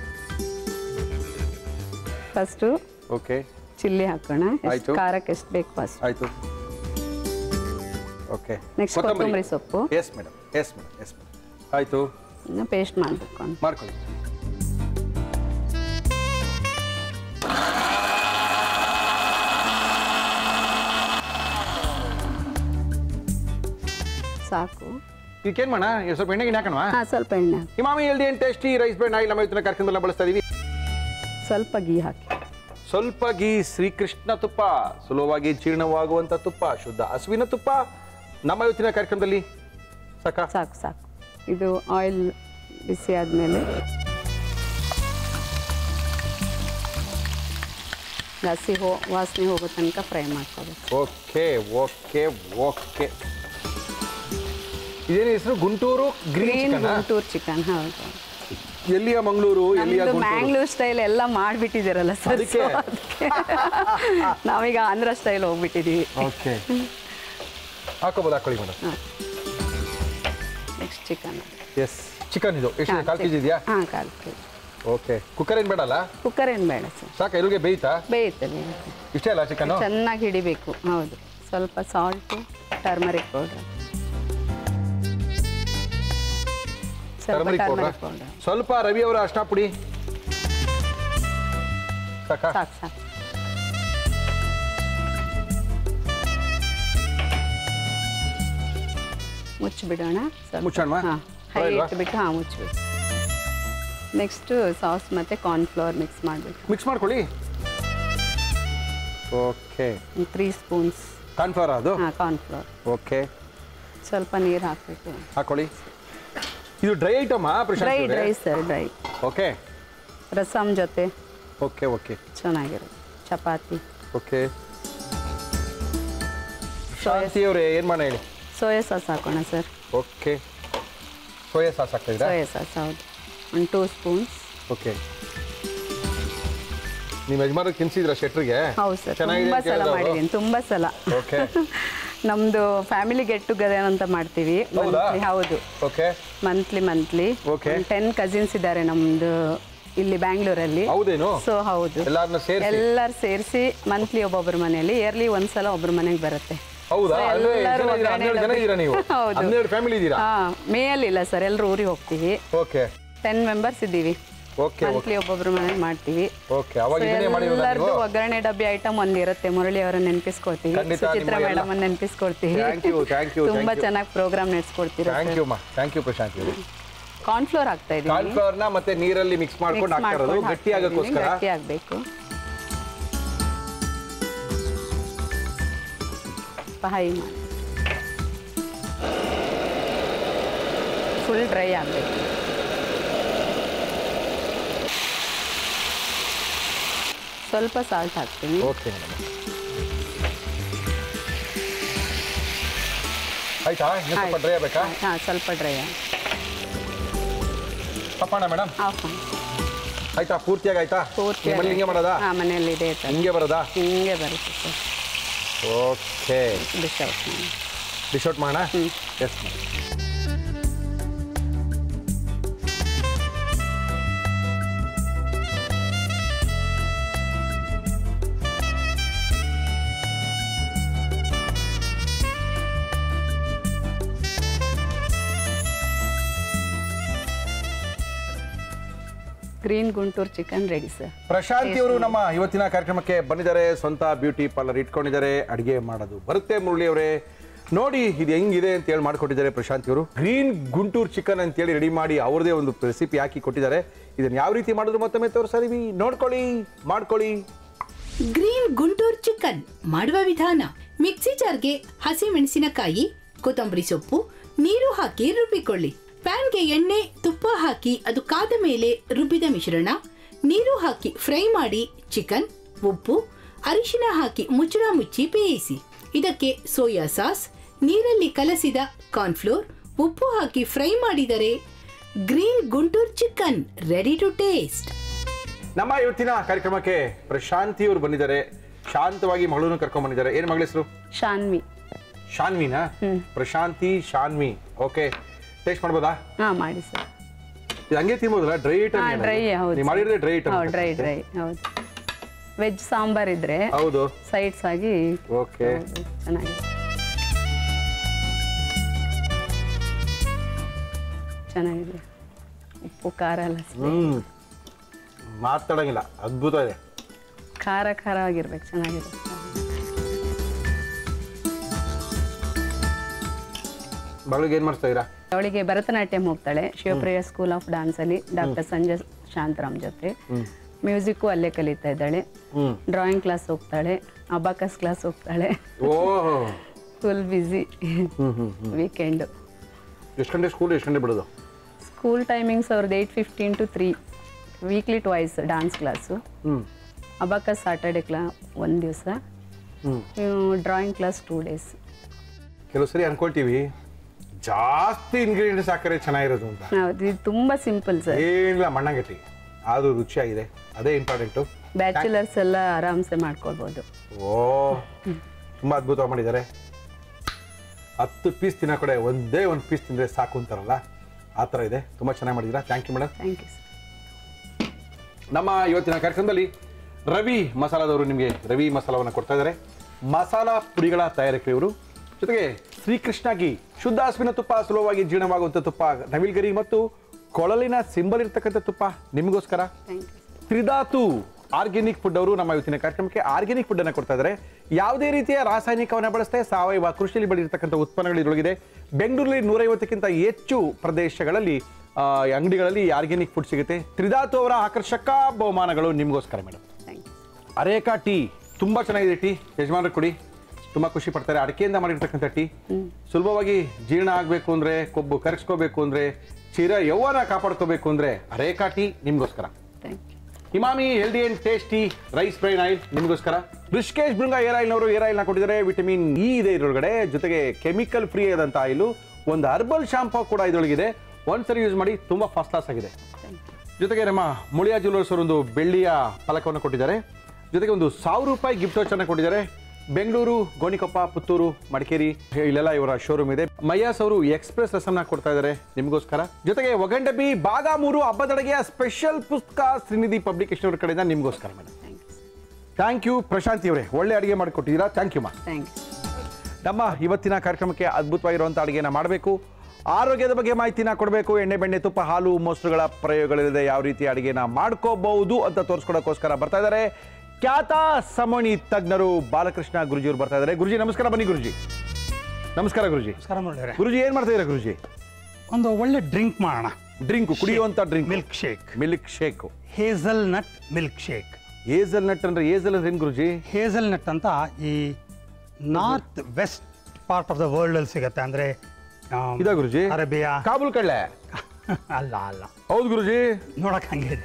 ಫಸ್ಟು ಓಕೆ ಚಿಲ್ಲಿ ಹಾಕೋಣ ಎಷ್ಟು ಆಯ್ತು. ಖಾರಕ್ಕೆ ಎಷ್ಟು ಬೇಕು ಫಸ್ಟ್ ಆಯ್ತು ಓಕೆ Next ಕೊತ್ತಂಬರಿ ಸೊಪ್ಪು. Yes madam yes madam yes madam ಆಯ್ತು ಪೇಸ್ಟ್ ಮಾಡಬೇಕು ಅಂತ ಮಾಡ್ಕೊಳ್ಳಿ ಸಾಕು ಇದಕ್ಕೇನ್ ಮಾಡ ಸ್ವಲ್ಪ ಎಣ್ಣೆಗೆ ಹಾಕೋಣ ಹಾಂ ಸ್ವಲ್ಪ ಎಣ್ಣೆ ಹಾಕು. Emami healthy and tasty rice bran oil ನಮ್ಮ ಇವತ್ತಿನ ಕಾರ್ಯಕ್ರಮದಲ್ಲಿ ಬಳಸ್ತಾ ಇದೀವಿ ಸ್ವಲ್ಪ ಗೀ ಹಾಕಿ ಸ್ವಲ್ಪ ಗೀ ಶ್ರೀಕೃಷ್ಣ ತುಪ್ಪ ಸುಲಭವಾಗಿ ಜೀರ್ಣವಾಗುವಂತ ತುಪ್ಪ ಶುದ್ಧ ಹಸುವಿನ ತುಪ್ಪ ನಮ್ಮ ಇವತ್ತಿನ ಕಾರ್ಯಕ್ರಮದಲ್ಲಿ ಸಾಕ ಸಾಕು ಸಾಕು ಇದು ಆಯಿಲ್ ಬಿಸಿ ಆದಮೇಲೆ ಹಸಿ ಹೋ ವಾಸನೆ ಹೋಗೋ ತನಕ ಫ್ರೈ ಮಾಡ್ಕೋಬೇಕು ಓಕೆ ಓಕೆ ಓಕೆ ಇದೇನು ಹೆಸರು Guntur green green chicken Guntur chicken ಹೌದು ಎಲ್ಲಿಯ ಮಂಗಳೂರು ಎಲ್ಲಿಯ ನಮ್ದು ಗುಂಟೂರು ಮ್ಯಾಂಗ್ಳೂರ್ ಸ್ಟೈಲ್ ಎಲ್ಲ ಮಾಡಿಬಿಟ್ಟಿದ್ದೀರಲ್ಲ ಸರ್ ಅದಕ್ಕೆ? ನಾವೀಗ ಆಂಧ್ರ ಸ್ಟೈಲ್ ಹೋಗ್ಬಿಟ್ಟಿದ್ದೀವಿ ಓಕೆ ಹಾಕೋಬೋದು ಹಾಕೊಳ್ಳಿ madam next chicken yes chicken ಇದು ಎಷ್ಟು ಕಾಲು ಕೆ ಜಿ ಇದೆಯಾ ಹಾಂ ಕಾಲು ಕೆ ಜಿ ಓಕೆ ಕುಕ್ಕರ್ ಏನು ಬೇಡಲ್ಲ ಕುಕ್ಕರ್ ಏನು ಬೇಡ ಸರ್ ಸಾಕ ಎಲ್ಲಿಗೆ ಬೇಯ್ತಾ ಬೇಯುತ್ತೆ ಬೇಯುತ್ತೆ ಇಷ್ಟೇ ಅಲ್ಲ ಚಿಕನ್ ಚೆನ್ನಾಗಿ ಹಿಡಿಬೇಕು ಹೌದು ಸ್ವಲ್ಪ ಸಾಲ್ಟು ಟರ್ಮರಿಕ್ ಪೌಡರ್ ಸ್ವಲ್ಪ ಟರ್ಮರಿಕ್ ಪೌಡರ್ ಟರ್ಮರಿಕ್ ಪೌಡರ್ ಸ್ವಲ್ಪ ರವಿ ಅವರ ಅರ್ಶಿನ ಪುಡಿ ಸಾಕಾ ಸಾಕು ಸಾಕು ಮುಚ್ಚಿಬಿಡೋಣ ಮುಚ್ಚೋಣವಾ? ಹಾಂ ಹೈ ಪರವಾಗಿಲ್ವಾ? ಇಟ್ಬಿಟ್ಟು ಹಾಂ ಮುಚ್ಚಿಬಿಟ್ಟು ನೆಕ್ಸ್ಟು ಸಾಸ್ ಮತ್ತು ಕಾರ್ನ್ಫ್ಲವರ್ ಮಿಕ್ಸ್ ಮಾಡಬೇಕು ಮಿಕ್ಸ್ ಮಾಡ್ಕೊಳ್ಳಿ ಓಕೆ ತ್ರೀ ಸ್ಪೂನ್ಸ್ ಕಾರ್ನ್ಫ್ಲವರ್ ಅದು ಹಾಂ ಕಾರ್ನ್ಫ್ಲವರ್ ಓಕೆ ಸ್ವಲ್ಪ ನೀರು ಹಾಕಬೇಕು ಹಾಕೊಳ್ಳಿ ಇದು ಡ್ರೈ ಐಟಮಾ dry Prashanth dry sir dry okay rasam ಜೊತೆ ಓಕೆ ಓಕೆ ಚೆನ್ನಾಗಿರುತ್ತೆ ಚಪಾತಿ ಓಕೆ ಶಾಂತಿ ಅವರೇ ಏನು ಮಾಡ ಹೇಳಿ ಸೋಯಾ ಸಾಸ್ ಹಾಕೋಣ ಸರ್ ಓಕೆ ಸೋಯಾ ಸಾಸ್ ಹಾಕ್ತಾ ಇದ್ದೀರಾ ಸೋಯಾ ಸಾಸ್ ಹೌದು ಒಂದು ಟೂ ಸ್ಪೂನ್ಸ್ ಓಕೆ ನಿಮ್ಮ ಯಜಮಾನ ತಿನ್ಸಿದ್ರ ಶೆಟ್ರಿಗೆ ಹೌದು ಸರ್ ಚೆನ್ನಾಗಿದೆ ತುಂಬ ಅಂತ ಸಲ ಹೇಳಿದ್ರು ಅವ್ರು. ಮಾಡಿದ್ದೀನಿ ತುಂಬ ಸಲ ಓಕೆ ನಮ್ಮದು ಫ್ಯಾಮಿಲಿ ಗೆಟ್ ಟುಗೆದರ್ ಅಂತ ಮಾಡ್ತೀವಿ ಹೌದಾ? Monthly, ಹೌದು okay monthly monthly Okay. Ten cousins ಇದ್ದಾರೆ ನಮ್ಮದು ಇಲ್ಲಿ ಬ್ಯಾಂಗ್ಳೂರಲ್ಲಿ ಹೌದೇನು ಸೊ ಹೌದು ಎಲ್ಲಾರನ್ನ ಸೇರಿಸಿ ಎಲ್ಲರೂ ಸೇರಿಸಿ ಮಂತ್ಲಿ ಒಬ್ಬೊಬ್ಬರ ಮನೆಯಲ್ಲಿ ಇಯರ್ಲಿ ಒಂದ್ಸಲ ಒಬ್ಬರ ಮನೆಗೆ ಬರುತ್ತೆ ಹೌದಾ So, ಅಂದ್ರೆ ಎಷ್ಟು ಎಲ್ಲರೂ ಜನ ಇದ್ದೀರಾ? ಹನ್ನೆರಡು ಜನ ಇದ್ದೀರಾ ನೀವು ಹೌದು. ಹನ್ನೆರಡು ಫ್ಯಾಮಿಲಿ ಇದ್ದೀರಾ ಹಾ ಮೇ ಅಲ್ಲಿ ಇಲ್ಲ ಸರ್ ಎಲ್ಲರೂ ಊರಿಗೆ ಹೋಗ್ತೀವಿ ಓಕೆ ಟೆನ್ ಮೆಂಬರ್ಸ್ ಇದ್ದೀವಿ ಓಕೆ ಮಂತ್ಲಿ ಒಬ್ಬೊಬ್ಬರ ಮನೆಗೆ ಮಾಡ್ತೀವಿ ಓಕೆ ಅವಾಗ So, ಇದನ್ನೇ ಮಾಡಿರೋದಾ ಎಲ್ಲರದ್ದು ನೀವು ಒಗ್ಗರಣೆ ಡಬ್ಬಿ ಐಟಮ್ ಒಂದ್ ಇರುತ್ತೆ ಮುರಳಿ ಅವರನ್ನ ನೆನಪಿಸ್ಕೊಳ್ತೀವಿ ಖಂಡಿತ ಸುಚಿತ್ರ ನಿಮ್ಮ ಎಲ್ಲ- ಮೇಡಮ್ ನೆನಪಿಸ್ಕೊಳ್ತೀವಿ Thank you, thank you, ತುಂಬಾ thank you. ಚೆನ್ನಾಗಿ ಪ್ರೋಗ್ರಾಮ್ ನಡೆಸ್ಕೊಡ್ತೀರಾ ಥ್ಯಾಂಕ್ ಯು ಮಾ ಥ್ಯಾಂಕ್ ಯು ಪ್ರಶಾಂತ್ ಅವರು ಕಾರ್ನ್ಫ್ಲೋರ್ ಹಾಕ್ತಾ ಇದೀನಿ ಕಾರ್ನ್ಫ್ಲವರ್ನ ಮತ್ತೆ ನೀರಲ್ಲಿ ಮಿಕ್ಸ್ ಮಾಡ್ಕೊಂಡು Mix ಹಾಕ್ತಾ ಇರೋದು ಮಾಡ್ಕೊಂಡು ಗಟ್ಟಿ ಹಾಕ್ತಾ ಇದೀನಿ, ಆಗೋಕ್ಕೋಸ್ಕರ ಗಟ್ಟಿ ಆಗಬೇಕು ಹೈ ಮಾಡಿ ಫುಲ್ ಡ್ರೈ ಆಗಬೇಕು ಸ್ವಲ್ಪ ಸಾಲ್ಟ್ ಹಾಕ್ತೀನಿ ಓಕೆ ಮೇಡಮ್ ಆಯ್ತಾ ಇನ್ನು ಸ್ವಲ್ಪ ಡ್ರೈ ಆಗಬೇಕಾ ಹಾಂ ಸ್ವಲ್ಪ ಡ್ರೈ ತಪ್ಪಣ ಮೇಡಮ್ ಆಫ್ ಆಯ್ತಾ ಪೂರ್ತಿಯಾಗಿ ಆಯ್ತಾ ಪೂರ್ತಿ ನಿಮ್ಮಲ್ಲಿ ಹಿಂಗೆ ಮಾಡೋದಾ ಹಾಂ ಮನೆಯಲ್ಲಿ ಇದೆ ಥರ ಹಿಂಗೆ ಬರೋದಾ ಹಿಂಗೆ ಬರುತ್ತೆ ಸರ್ ಓಕೆ ಡಿಶ್ ಔಟ್ ಮಾಡಿ ಡಿಶ್ ಔಟ್ ಮಾಡೋಣ yes green Guntur chicken ready sir Prashanthi ಅವರು ನಮ್ಮ ಇವತ್ತಿನ ಕಾರ್ಯಕ್ರಮಕ್ಕೆ ಬಂದಿದ್ದಾರೆ ಸ್ವಂತ ಬ್ಯೂಟಿ ಪಾರ್ಲರ್ ಇಟ್ಕೊಂಡಿದ್ದಾರೆ ಅಡಿಗೆ ಮಾಡೋದು ಬರುತ್ತೆ ಮುರಳಿ ಅವರೇ ನೋಡಿ ಇದು ಹೆಂಗಿದೆ ಅಂತ ಹೇಳಿ ಮಾಡಿಕೊಟ್ಟಿದ್ದಾರೆ ಪ್ರಶಾಂತ್ ಇವರು ಗ್ರೀನ್ ಗುಂಟೂರು ಚಿಕನ್ ಅಂತೇಳಿ ರೆಡಿ ಮಾಡಿ ಅವ್ರದೇ ಒಂದು ರೆಸಿಪಿ ಹಾಕಿ ಕೊಟ್ಟಿದ್ದಾರೆ ಇದನ್ನ ಯಾವ ರೀತಿ ಮಾಡಿದ್ರು ಮತ್ತೊಮ್ಮೆ ತೋರಿಸಿದೀವಿ ನೋಡ್ಕೊಳ್ಳಿ ಮಾಡ್ಕೊಳ್ಳಿ ಗ್ರೀನ್ ಗುಂಟೂರ್ ಚಿಕನ್ ಮಾಡುವ ವಿಧಾನ ಮಿಕ್ಸಿ ಜಾರ್ಗೆ ಹಸಿ ಮೆಣಸಿನಕಾಯಿ ಕೊತ್ತಂಬರಿ ಸೊಪ್ಪು ನೀರು ಹಾಕಿ ರುಬ್ಬಿಕೊಳ್ಳಿ ಪ್ಯಾನ್ಗೆ ಎಣ್ಣೆ ತುಪ್ಪ ಹಾಕಿ ಅದು ಕಾದ ಮೇಲೆ ರುಬ್ಬಿದ ಮಿಶ್ರಣ ನೀರು ಹಾಕಿ ಫ್ರೈ ಮಾಡಿ ಚಿಕನ್ ಉಪ್ಪು ಅರಿಶಿನ ಹಾಕಿ ಮುಚ್ಚಳ ಮುಚ್ಚಿ ಬೇಯಿಸಿ ಇದಕ್ಕೆ ಸೋಯಾ ಸಾಸ್ ನೀರಲ್ಲಿ ಕಲಸಿದ ಕಾರ್ನ್ಫ್ಲೋರ್ ಉಪ್ಪು ಹಾಕಿ ಫ್ರೈ ಮಾಡಿದರೆ green Guntur chicken ready to taste ನಮ್ಮ ಇವತ್ತಿನ ಕಾರ್ಯಕ್ರಮಕ್ಕೆ ಪ್ರಶಾಂತಿ ಅವರು ಬಂದಿದ್ದಾರೆ ಶಾಂತವಾಗಿ ಮಗಳನ್ನು ಕರ್ಕೊಂಡ್ ಬಂದಿದ್ದಾರೆ ಏನ್ ಮಗಳ ಹೆಸರು ಶಾನ್ವಿ ಶಾನ್ವಿನಾ ಪ್ರಶಾಂತಿ ಶಾನ್ವಿ ಓಕೆ ಟೇಸ್ಟ್ ಮಾಡ್ಬೋದಾ ಹಾಂ ಮಾಡಿ ಸರ್ ಇದು ಹಂಗೆ ತಿನ್ಬೋದಲ್ಲ ಡ್ರೈ ಐಟಮ್ ಹಾಂ ಡ್ರೈ ಹೌದು ನೀವು ಮಾಡಿದ್ರೆ ಡ್ರೈ ಐಟಮ್ ಹೌದು ಡ್ರೈ ಡ್ರೈ ಹೌದು ವೆಜ್ ಸಾಂಬಾರ್ ಇದ್ರೆ ಹೌದು ಸೈಡ್ಸ್ ಆಗಿ ಓಕೆ ಹೌದು, ಚೆನ್ನಾಗಿದೆ ಚೆನ್ನಾಗಿದೆ ಉಪ್ಪು ಖಾರ ಎಲ್ಲ ಸ- ಹ್ಮ್ ಮಾತಾಡಂಗಿಲ್ಲ ಅದ್ಭುತ ಇದೆ ಖಾರ ಖಾರ ಆಗಿರ್ಬೇಕು ಚೆನ್ನಾಗಿದೆ ಮಗಳಿಗೆ ಏನ್ ಮಾಡಿಸ್ತಾ ಇದೀರಾ ಅವಳಿಗೆ ಭರತನಾಟ್ಯಂ ಹೋಗ್ತಾಳೆ ಶಿವಪ್ರಿಯ ಸ್ಕೂಲ್ ಆಫ್ ಡಾನ್ಸಲ್ಲಿ ಡಾಕ್ಟರ್ ಸಂಜಯ್ ಶಾಂತರಾಮ್ ಜೊತೆ ಮ್ಯೂಸಿಕ್ಕು ಅಲ್ಲೇ ಕಲಿತಾ ಇದ್ದಾಳೆ ಹ್ಮ್ ಡ್ರಾಯಿಂಗ್ ಕ್ಲಾಸ್ ಹೋಗ್ತಾಳೆ ಅಬಾಕಸ್ ಕ್ಲಾಸ್ ಹೋಗ್ತಾಳೆ ಓ ಫುಲ್ ಬ್ಯುಸಿ ಹ್ಮ್ ಹ್ಮ್ ವೀಕೆಂಡು ಎಷ್ಟು ಗಂಟೆ ಸ್ಕೂಲ್ ಎಷ್ಟು ಗಂಟೆ ಬಿಡೋದು ಸ್ಕೂಲ್ ಟೈಮಿಂಗ್ಸ್ ಅವ್ರದ್ದು eight fifteen to three weekly twice dance class ಹ್ಮ್ ಅಬಾಕಸ್ ಸಾಟರ್ಡೆ ಕ್ಲಾ ಒಂದು ದಿವಸ ಹ್ಮ್ ಡ್ರಾಯಿಂಗ್ ಕ್ಲಾಸ್ ಟೂ ಡೇಸ್ ಕೆಲವು ಸರಿ ಅನ್ಕೊಳ್ತೀವಿ ಜಾಸ್ತಿ ಇಂಗ್ರೀಡಿಯೆಂಟ್ಸ್ ಹಾಕಿದ್ರೆ ಚೆನ್ನಾಗಿರೋದು ಅಂತ ಹೌದು ಇದು ತುಂಬ ಸಿಂಪಲ್ ಸರ್ ಏನಿಲ್ಲ ಮಣ್ಣಂಗಟ್ಟಿ ಆದ್ರೂ ರುಚಿಯಾಗಿದೆ ಅದೇ ಇಂಪಾರ್ಟೆಂಟು ಬ್ಯಾಚುಲರ್ಸ್ ಎಲ್ಲ ಆರಾಮ್ಸೆ ಮಾಡ್ಕೊಳ್ಬೋದು ಓ ತುಂಬ ಅದ್ಭುತವಾಗಿ ಮಾಡಿದ್ದಾರೆ ಹತ್ತು ಪೀಸ್ ತಿನ್ನೋ ಕಡೆ ಒಂದೇ ಒಂದು ಪೀಸ್ ತಿಂದರೆ ಸಾಕು ಅಂತಾರಲ್ಲ ಆ ಥರ ಇದೆ ತುಂಬ ಚೆನ್ನಾಗಿ ಮಾಡಿದ್ದೀರಾ thank you madam thank you sir ನಮ್ಮ ಇವತ್ತಿನ ಕಾರ್ಯಕ್ರಮದಲ್ಲಿ ರವಿ ಮಸಾಲದವರು ನಿಮಗೆ ರವಿ ಮಸಾಲವನ್ನು ಕೊಡ್ತಾ ಇದ್ದಾರೆ ಮಸಾಲ ಪುಡಿಗಳ ತಯಾರಕರು ಇವರು ಜೊತೆಗೆ ಶ್ರೀಕೃಷ್ಣ ಗೀ ಶುದ್ಧ ಹಸುವಿನ ತುಪ್ಪ ಸುಲಭವಾಗಿ ಜೀರ್ಣವಾಗುವಂಥ ತುಪ್ಪ ನವಿಲ್ಗರಿ ಮತ್ತು ಕೊಳಲಿನ ಸಿಂಬಲ್ ಇರ್ತಕ್ಕಂಥ ತುಪ್ಪ ನಿಮಗೋಸ್ಕರ thank you Tridhatu organic food ಅವರು ನಮ್ಮ ಇವತ್ತಿನ ಕಾರ್ಯಕ್ರಮಕ್ಕೆ ಆರ್ಗ್ಯಾನಿಕ್ ಫುಡ್ ಅನ್ನು ಕೊಡ್ತಾ ಇದ್ದಾರೆ ಯಾವುದೇ ರೀತಿಯ ರಾಸಾಯನಿಕವನ್ನು ಬಳಸದೆ ಸಾವಯವ ಕೃಷಿಯಲ್ಲಿ ಬೆಳೆದಿರ್ತಕ್ಕಂಥ ಉತ್ಪನ್ನಗಳು ಇದರೊಳಗಿದೆ ಬೆಂಗಳೂರಲ್ಲಿ ನೂರೈವತ್ತಕ್ಕಿಂತ ಹೆಚ್ಚು ಪ್ರದೇಶಗಳಲ್ಲಿ ಆ, ಅಂಗಡಿಗಳಲ್ಲಿ ಆರ್ಗ್ಯಾನಿಕ್ ಫುಡ್ ಸಿಗುತ್ತೆ ತ್ರಿಧಾತು ಅವರ ಆಕರ್ಷಕ ಬಹುಮಾನಗಳು ನಿಮಗೋಸ್ಕರ madam thank you areca tea ತುಂಬಾ ಚೆನ್ನಾಗಿದೆ ಟೀ ಯಜಮಾನರು ಕುಡಿ ತುಂಬಾ ಖುಷಿ ಪಡ್ತಾರೆ ಅಡಿಕೆಯಿಂದ ಮಾಡಿರ್ತಕ್ಕಂಥ ಟೀ ಸುಲಭವಾಗಿ ಜೀರ್ಣ ಆಗಬೇಕು ಅಂದ್ರೆ ಕೊಬ್ಬು ಕರಗಿಸ್ಕೋಬೇಕು ಅಂದ್ರೆ ಚಿರ ಯೌವನ ಕಾಪಾಡ್ಕೋಬೇಕು ಅಂದ್ರೆ ಅರೇಕಾ ಟೀ ನಿಮಗೋಸ್ಕರ thank you Emami healthy and tasty rice bran oil ನಿಮಗೋಸ್ಕರ ಋಷಿಕೇಶ್ ಬೃಂಗ ಏರ್ ಆಯಿಲ್ನವರು ಏರ್ ಆಯಿಲ್ನ ಕೊಟ್ಟಿದ್ದಾರೆ ವಿಟಮಿನ್ ಇ ಇದೆ ಇದರೊಳಗಡೆ ಜೊತೆಗೆ ಕೆಮಿಕಲ್ ಫ್ರೀ ಆದಂಥ ಆಯಿಲು ಒಂದು ಹರ್ಬಲ್ ಶಾಂಪೂ ಕೂಡ ಇದರೊಳಗಿದೆ ಒಂದ್ಸರಿ ಯೂಸ್ ಮಾಡಿ ತುಂಬಾ ಫಸ್ಟ್ ಕ್ಲಾಸ್ ಆಗಿದೆ ಥ್ಯಾಂಕ್ ಯು ಜೊತೆಗೆ ನಮ್ಮ ಮುಳಿಯಾ ಜ್ಯುವೆಲರ್ಸ್ ಅವರು ಒಂದು ಬೆಳ್ಳಿಯ ಫಲಕವನ್ನು ಕೊಟ್ಟಿದ್ದಾರೆ ಜೊತೆಗೆ ಒಂದು ಸಾವಿರ ರೂಪಾಯಿ ಗಿಫ್ಟ್ ವೋಚರ್ನ ಕೊಟ್ಟಿದ್ದಾರೆ ಬೆಂಗಳೂರು ಗೋಣಿಕೊಪ್ಪ ಪುತ್ತೂರು ಮಡಿಕೇರಿ ಇಲ್ಲೆಲ್ಲ ಇವರ ಶೋರೂಮ್ ಇದೆ ಮಯ್ಯಾಸ್ ಅವರು ಎಕ್ಸ್ಪ್ರೆಸ್ ರಸಮ್ನ ಕೊಡ್ತಾ ಇದ್ದಾರೆ ನಿಮಗೋಸ್ಕರ ಜೊತೆಗೆ ಒಗಂಡಬಿ ಭಾಗ ಮೂರು ಹಬ್ಬದೊಳಗೆಯ ಸ್ಪೆಷಲ್ ಪುಸ್ತಕ ಶ್ರೀನಿಧಿ ಪಬ್ಲಿಕೇಶನ್ ಅವ್ರ ಕಡೆಯಿಂದ ನಿಮಗೋಸ್ಕರ madam thank you thank you Prashanthi ಅವರೇ ಒಳ್ಳೆ ಅಡುಗೆ ಮಾಡಿಕೊಟ್ಟಿದ್ದೀರಾ ಥ್ಯಾಂಕ್ ಯು ಮಾ ಥ್ಯಾಂಕ್ ಯು ನಮ್ಮ ಇವತ್ತಿನ ಕಾರ್ಯಕ್ರಮಕ್ಕೆ ಅದ್ಭುತವಾಗಿರುವಂಥ ಅಡುಗೆನ ಮಾಡಬೇಕು ಆರೋಗ್ಯದ ಬಗ್ಗೆ ಮಾಹಿತಿನ ಕೊಡಬೇಕು ಎಣ್ಣೆ ಬೆಣ್ಣೆ ತುಪ್ಪ ಹಾಲು ಮೊಸರುಗಳ ಪ್ರಯೋಗಗಳಿಲ್ಲದೆ ಯಾವ ರೀತಿ ಅಡುಗೆನ ಮಾಡ್ಕೋಬಹುದು ಅಂತ ತೋರಿಸ್ಕೊಡೋಕ್ಕೋಸ್ಕರ ಬರ್ತಾ ಇದ್ದಾರೆ ಖ್ಯಾತ ಸಮಣಿ ತಜ್ಞರು ಬಾಲಕೃಷ್ಣ ಗುರುಜಿಯವರು ಬರ್ತಾ ಇದ್ದಾರೆ ಗುರುಜಿ ನಮಸ್ಕಾರ ಬನ್ನಿ ಗುರುಜಿ ನಮಸ್ಕಾರ ಗುರುಜಿ ನಮಸ್ಕಾರ ಮಾಡಿದ್ರೆ ಗುರುಜಿ ಏನ್ ಮಾಡ್ತಾ ಇದ್ದೀರಾ ಗುರುಜಿ ಒಂದು ಒಳ್ಳೆ ಡ್ರಿಂಕ್ ಮಾಡೋಣ ಡ್ರಿಂಕ್ ಕುಡಿಯುವಂತ drink milkshake milkshake hazelnut milkshake hazelnut ಅಂದ್ರೆ ಏಜಲ್ ಅಂದ್ರೆ ಏನ್ ಗುರುಜಿ ಹೇಸಲ್ ನಟ್ ಅಂತ ಈ north west part of the world ಅಲ್ಲಿ ಸಿಗತ್ತೆ ಅಂದ್ರೆ ಆಮ್, ಇದಾ ಗುರುಜಿ ಅರೇಬಿಯಾ ಕಾಬೂಲ್ ಕಳ್ಳೆ ಅಲ್ಲ ಅಲ್ಲ ಹೌದು ಗುರುಜಿ ನೋಡಕ್ ಹಂಗಿದೆ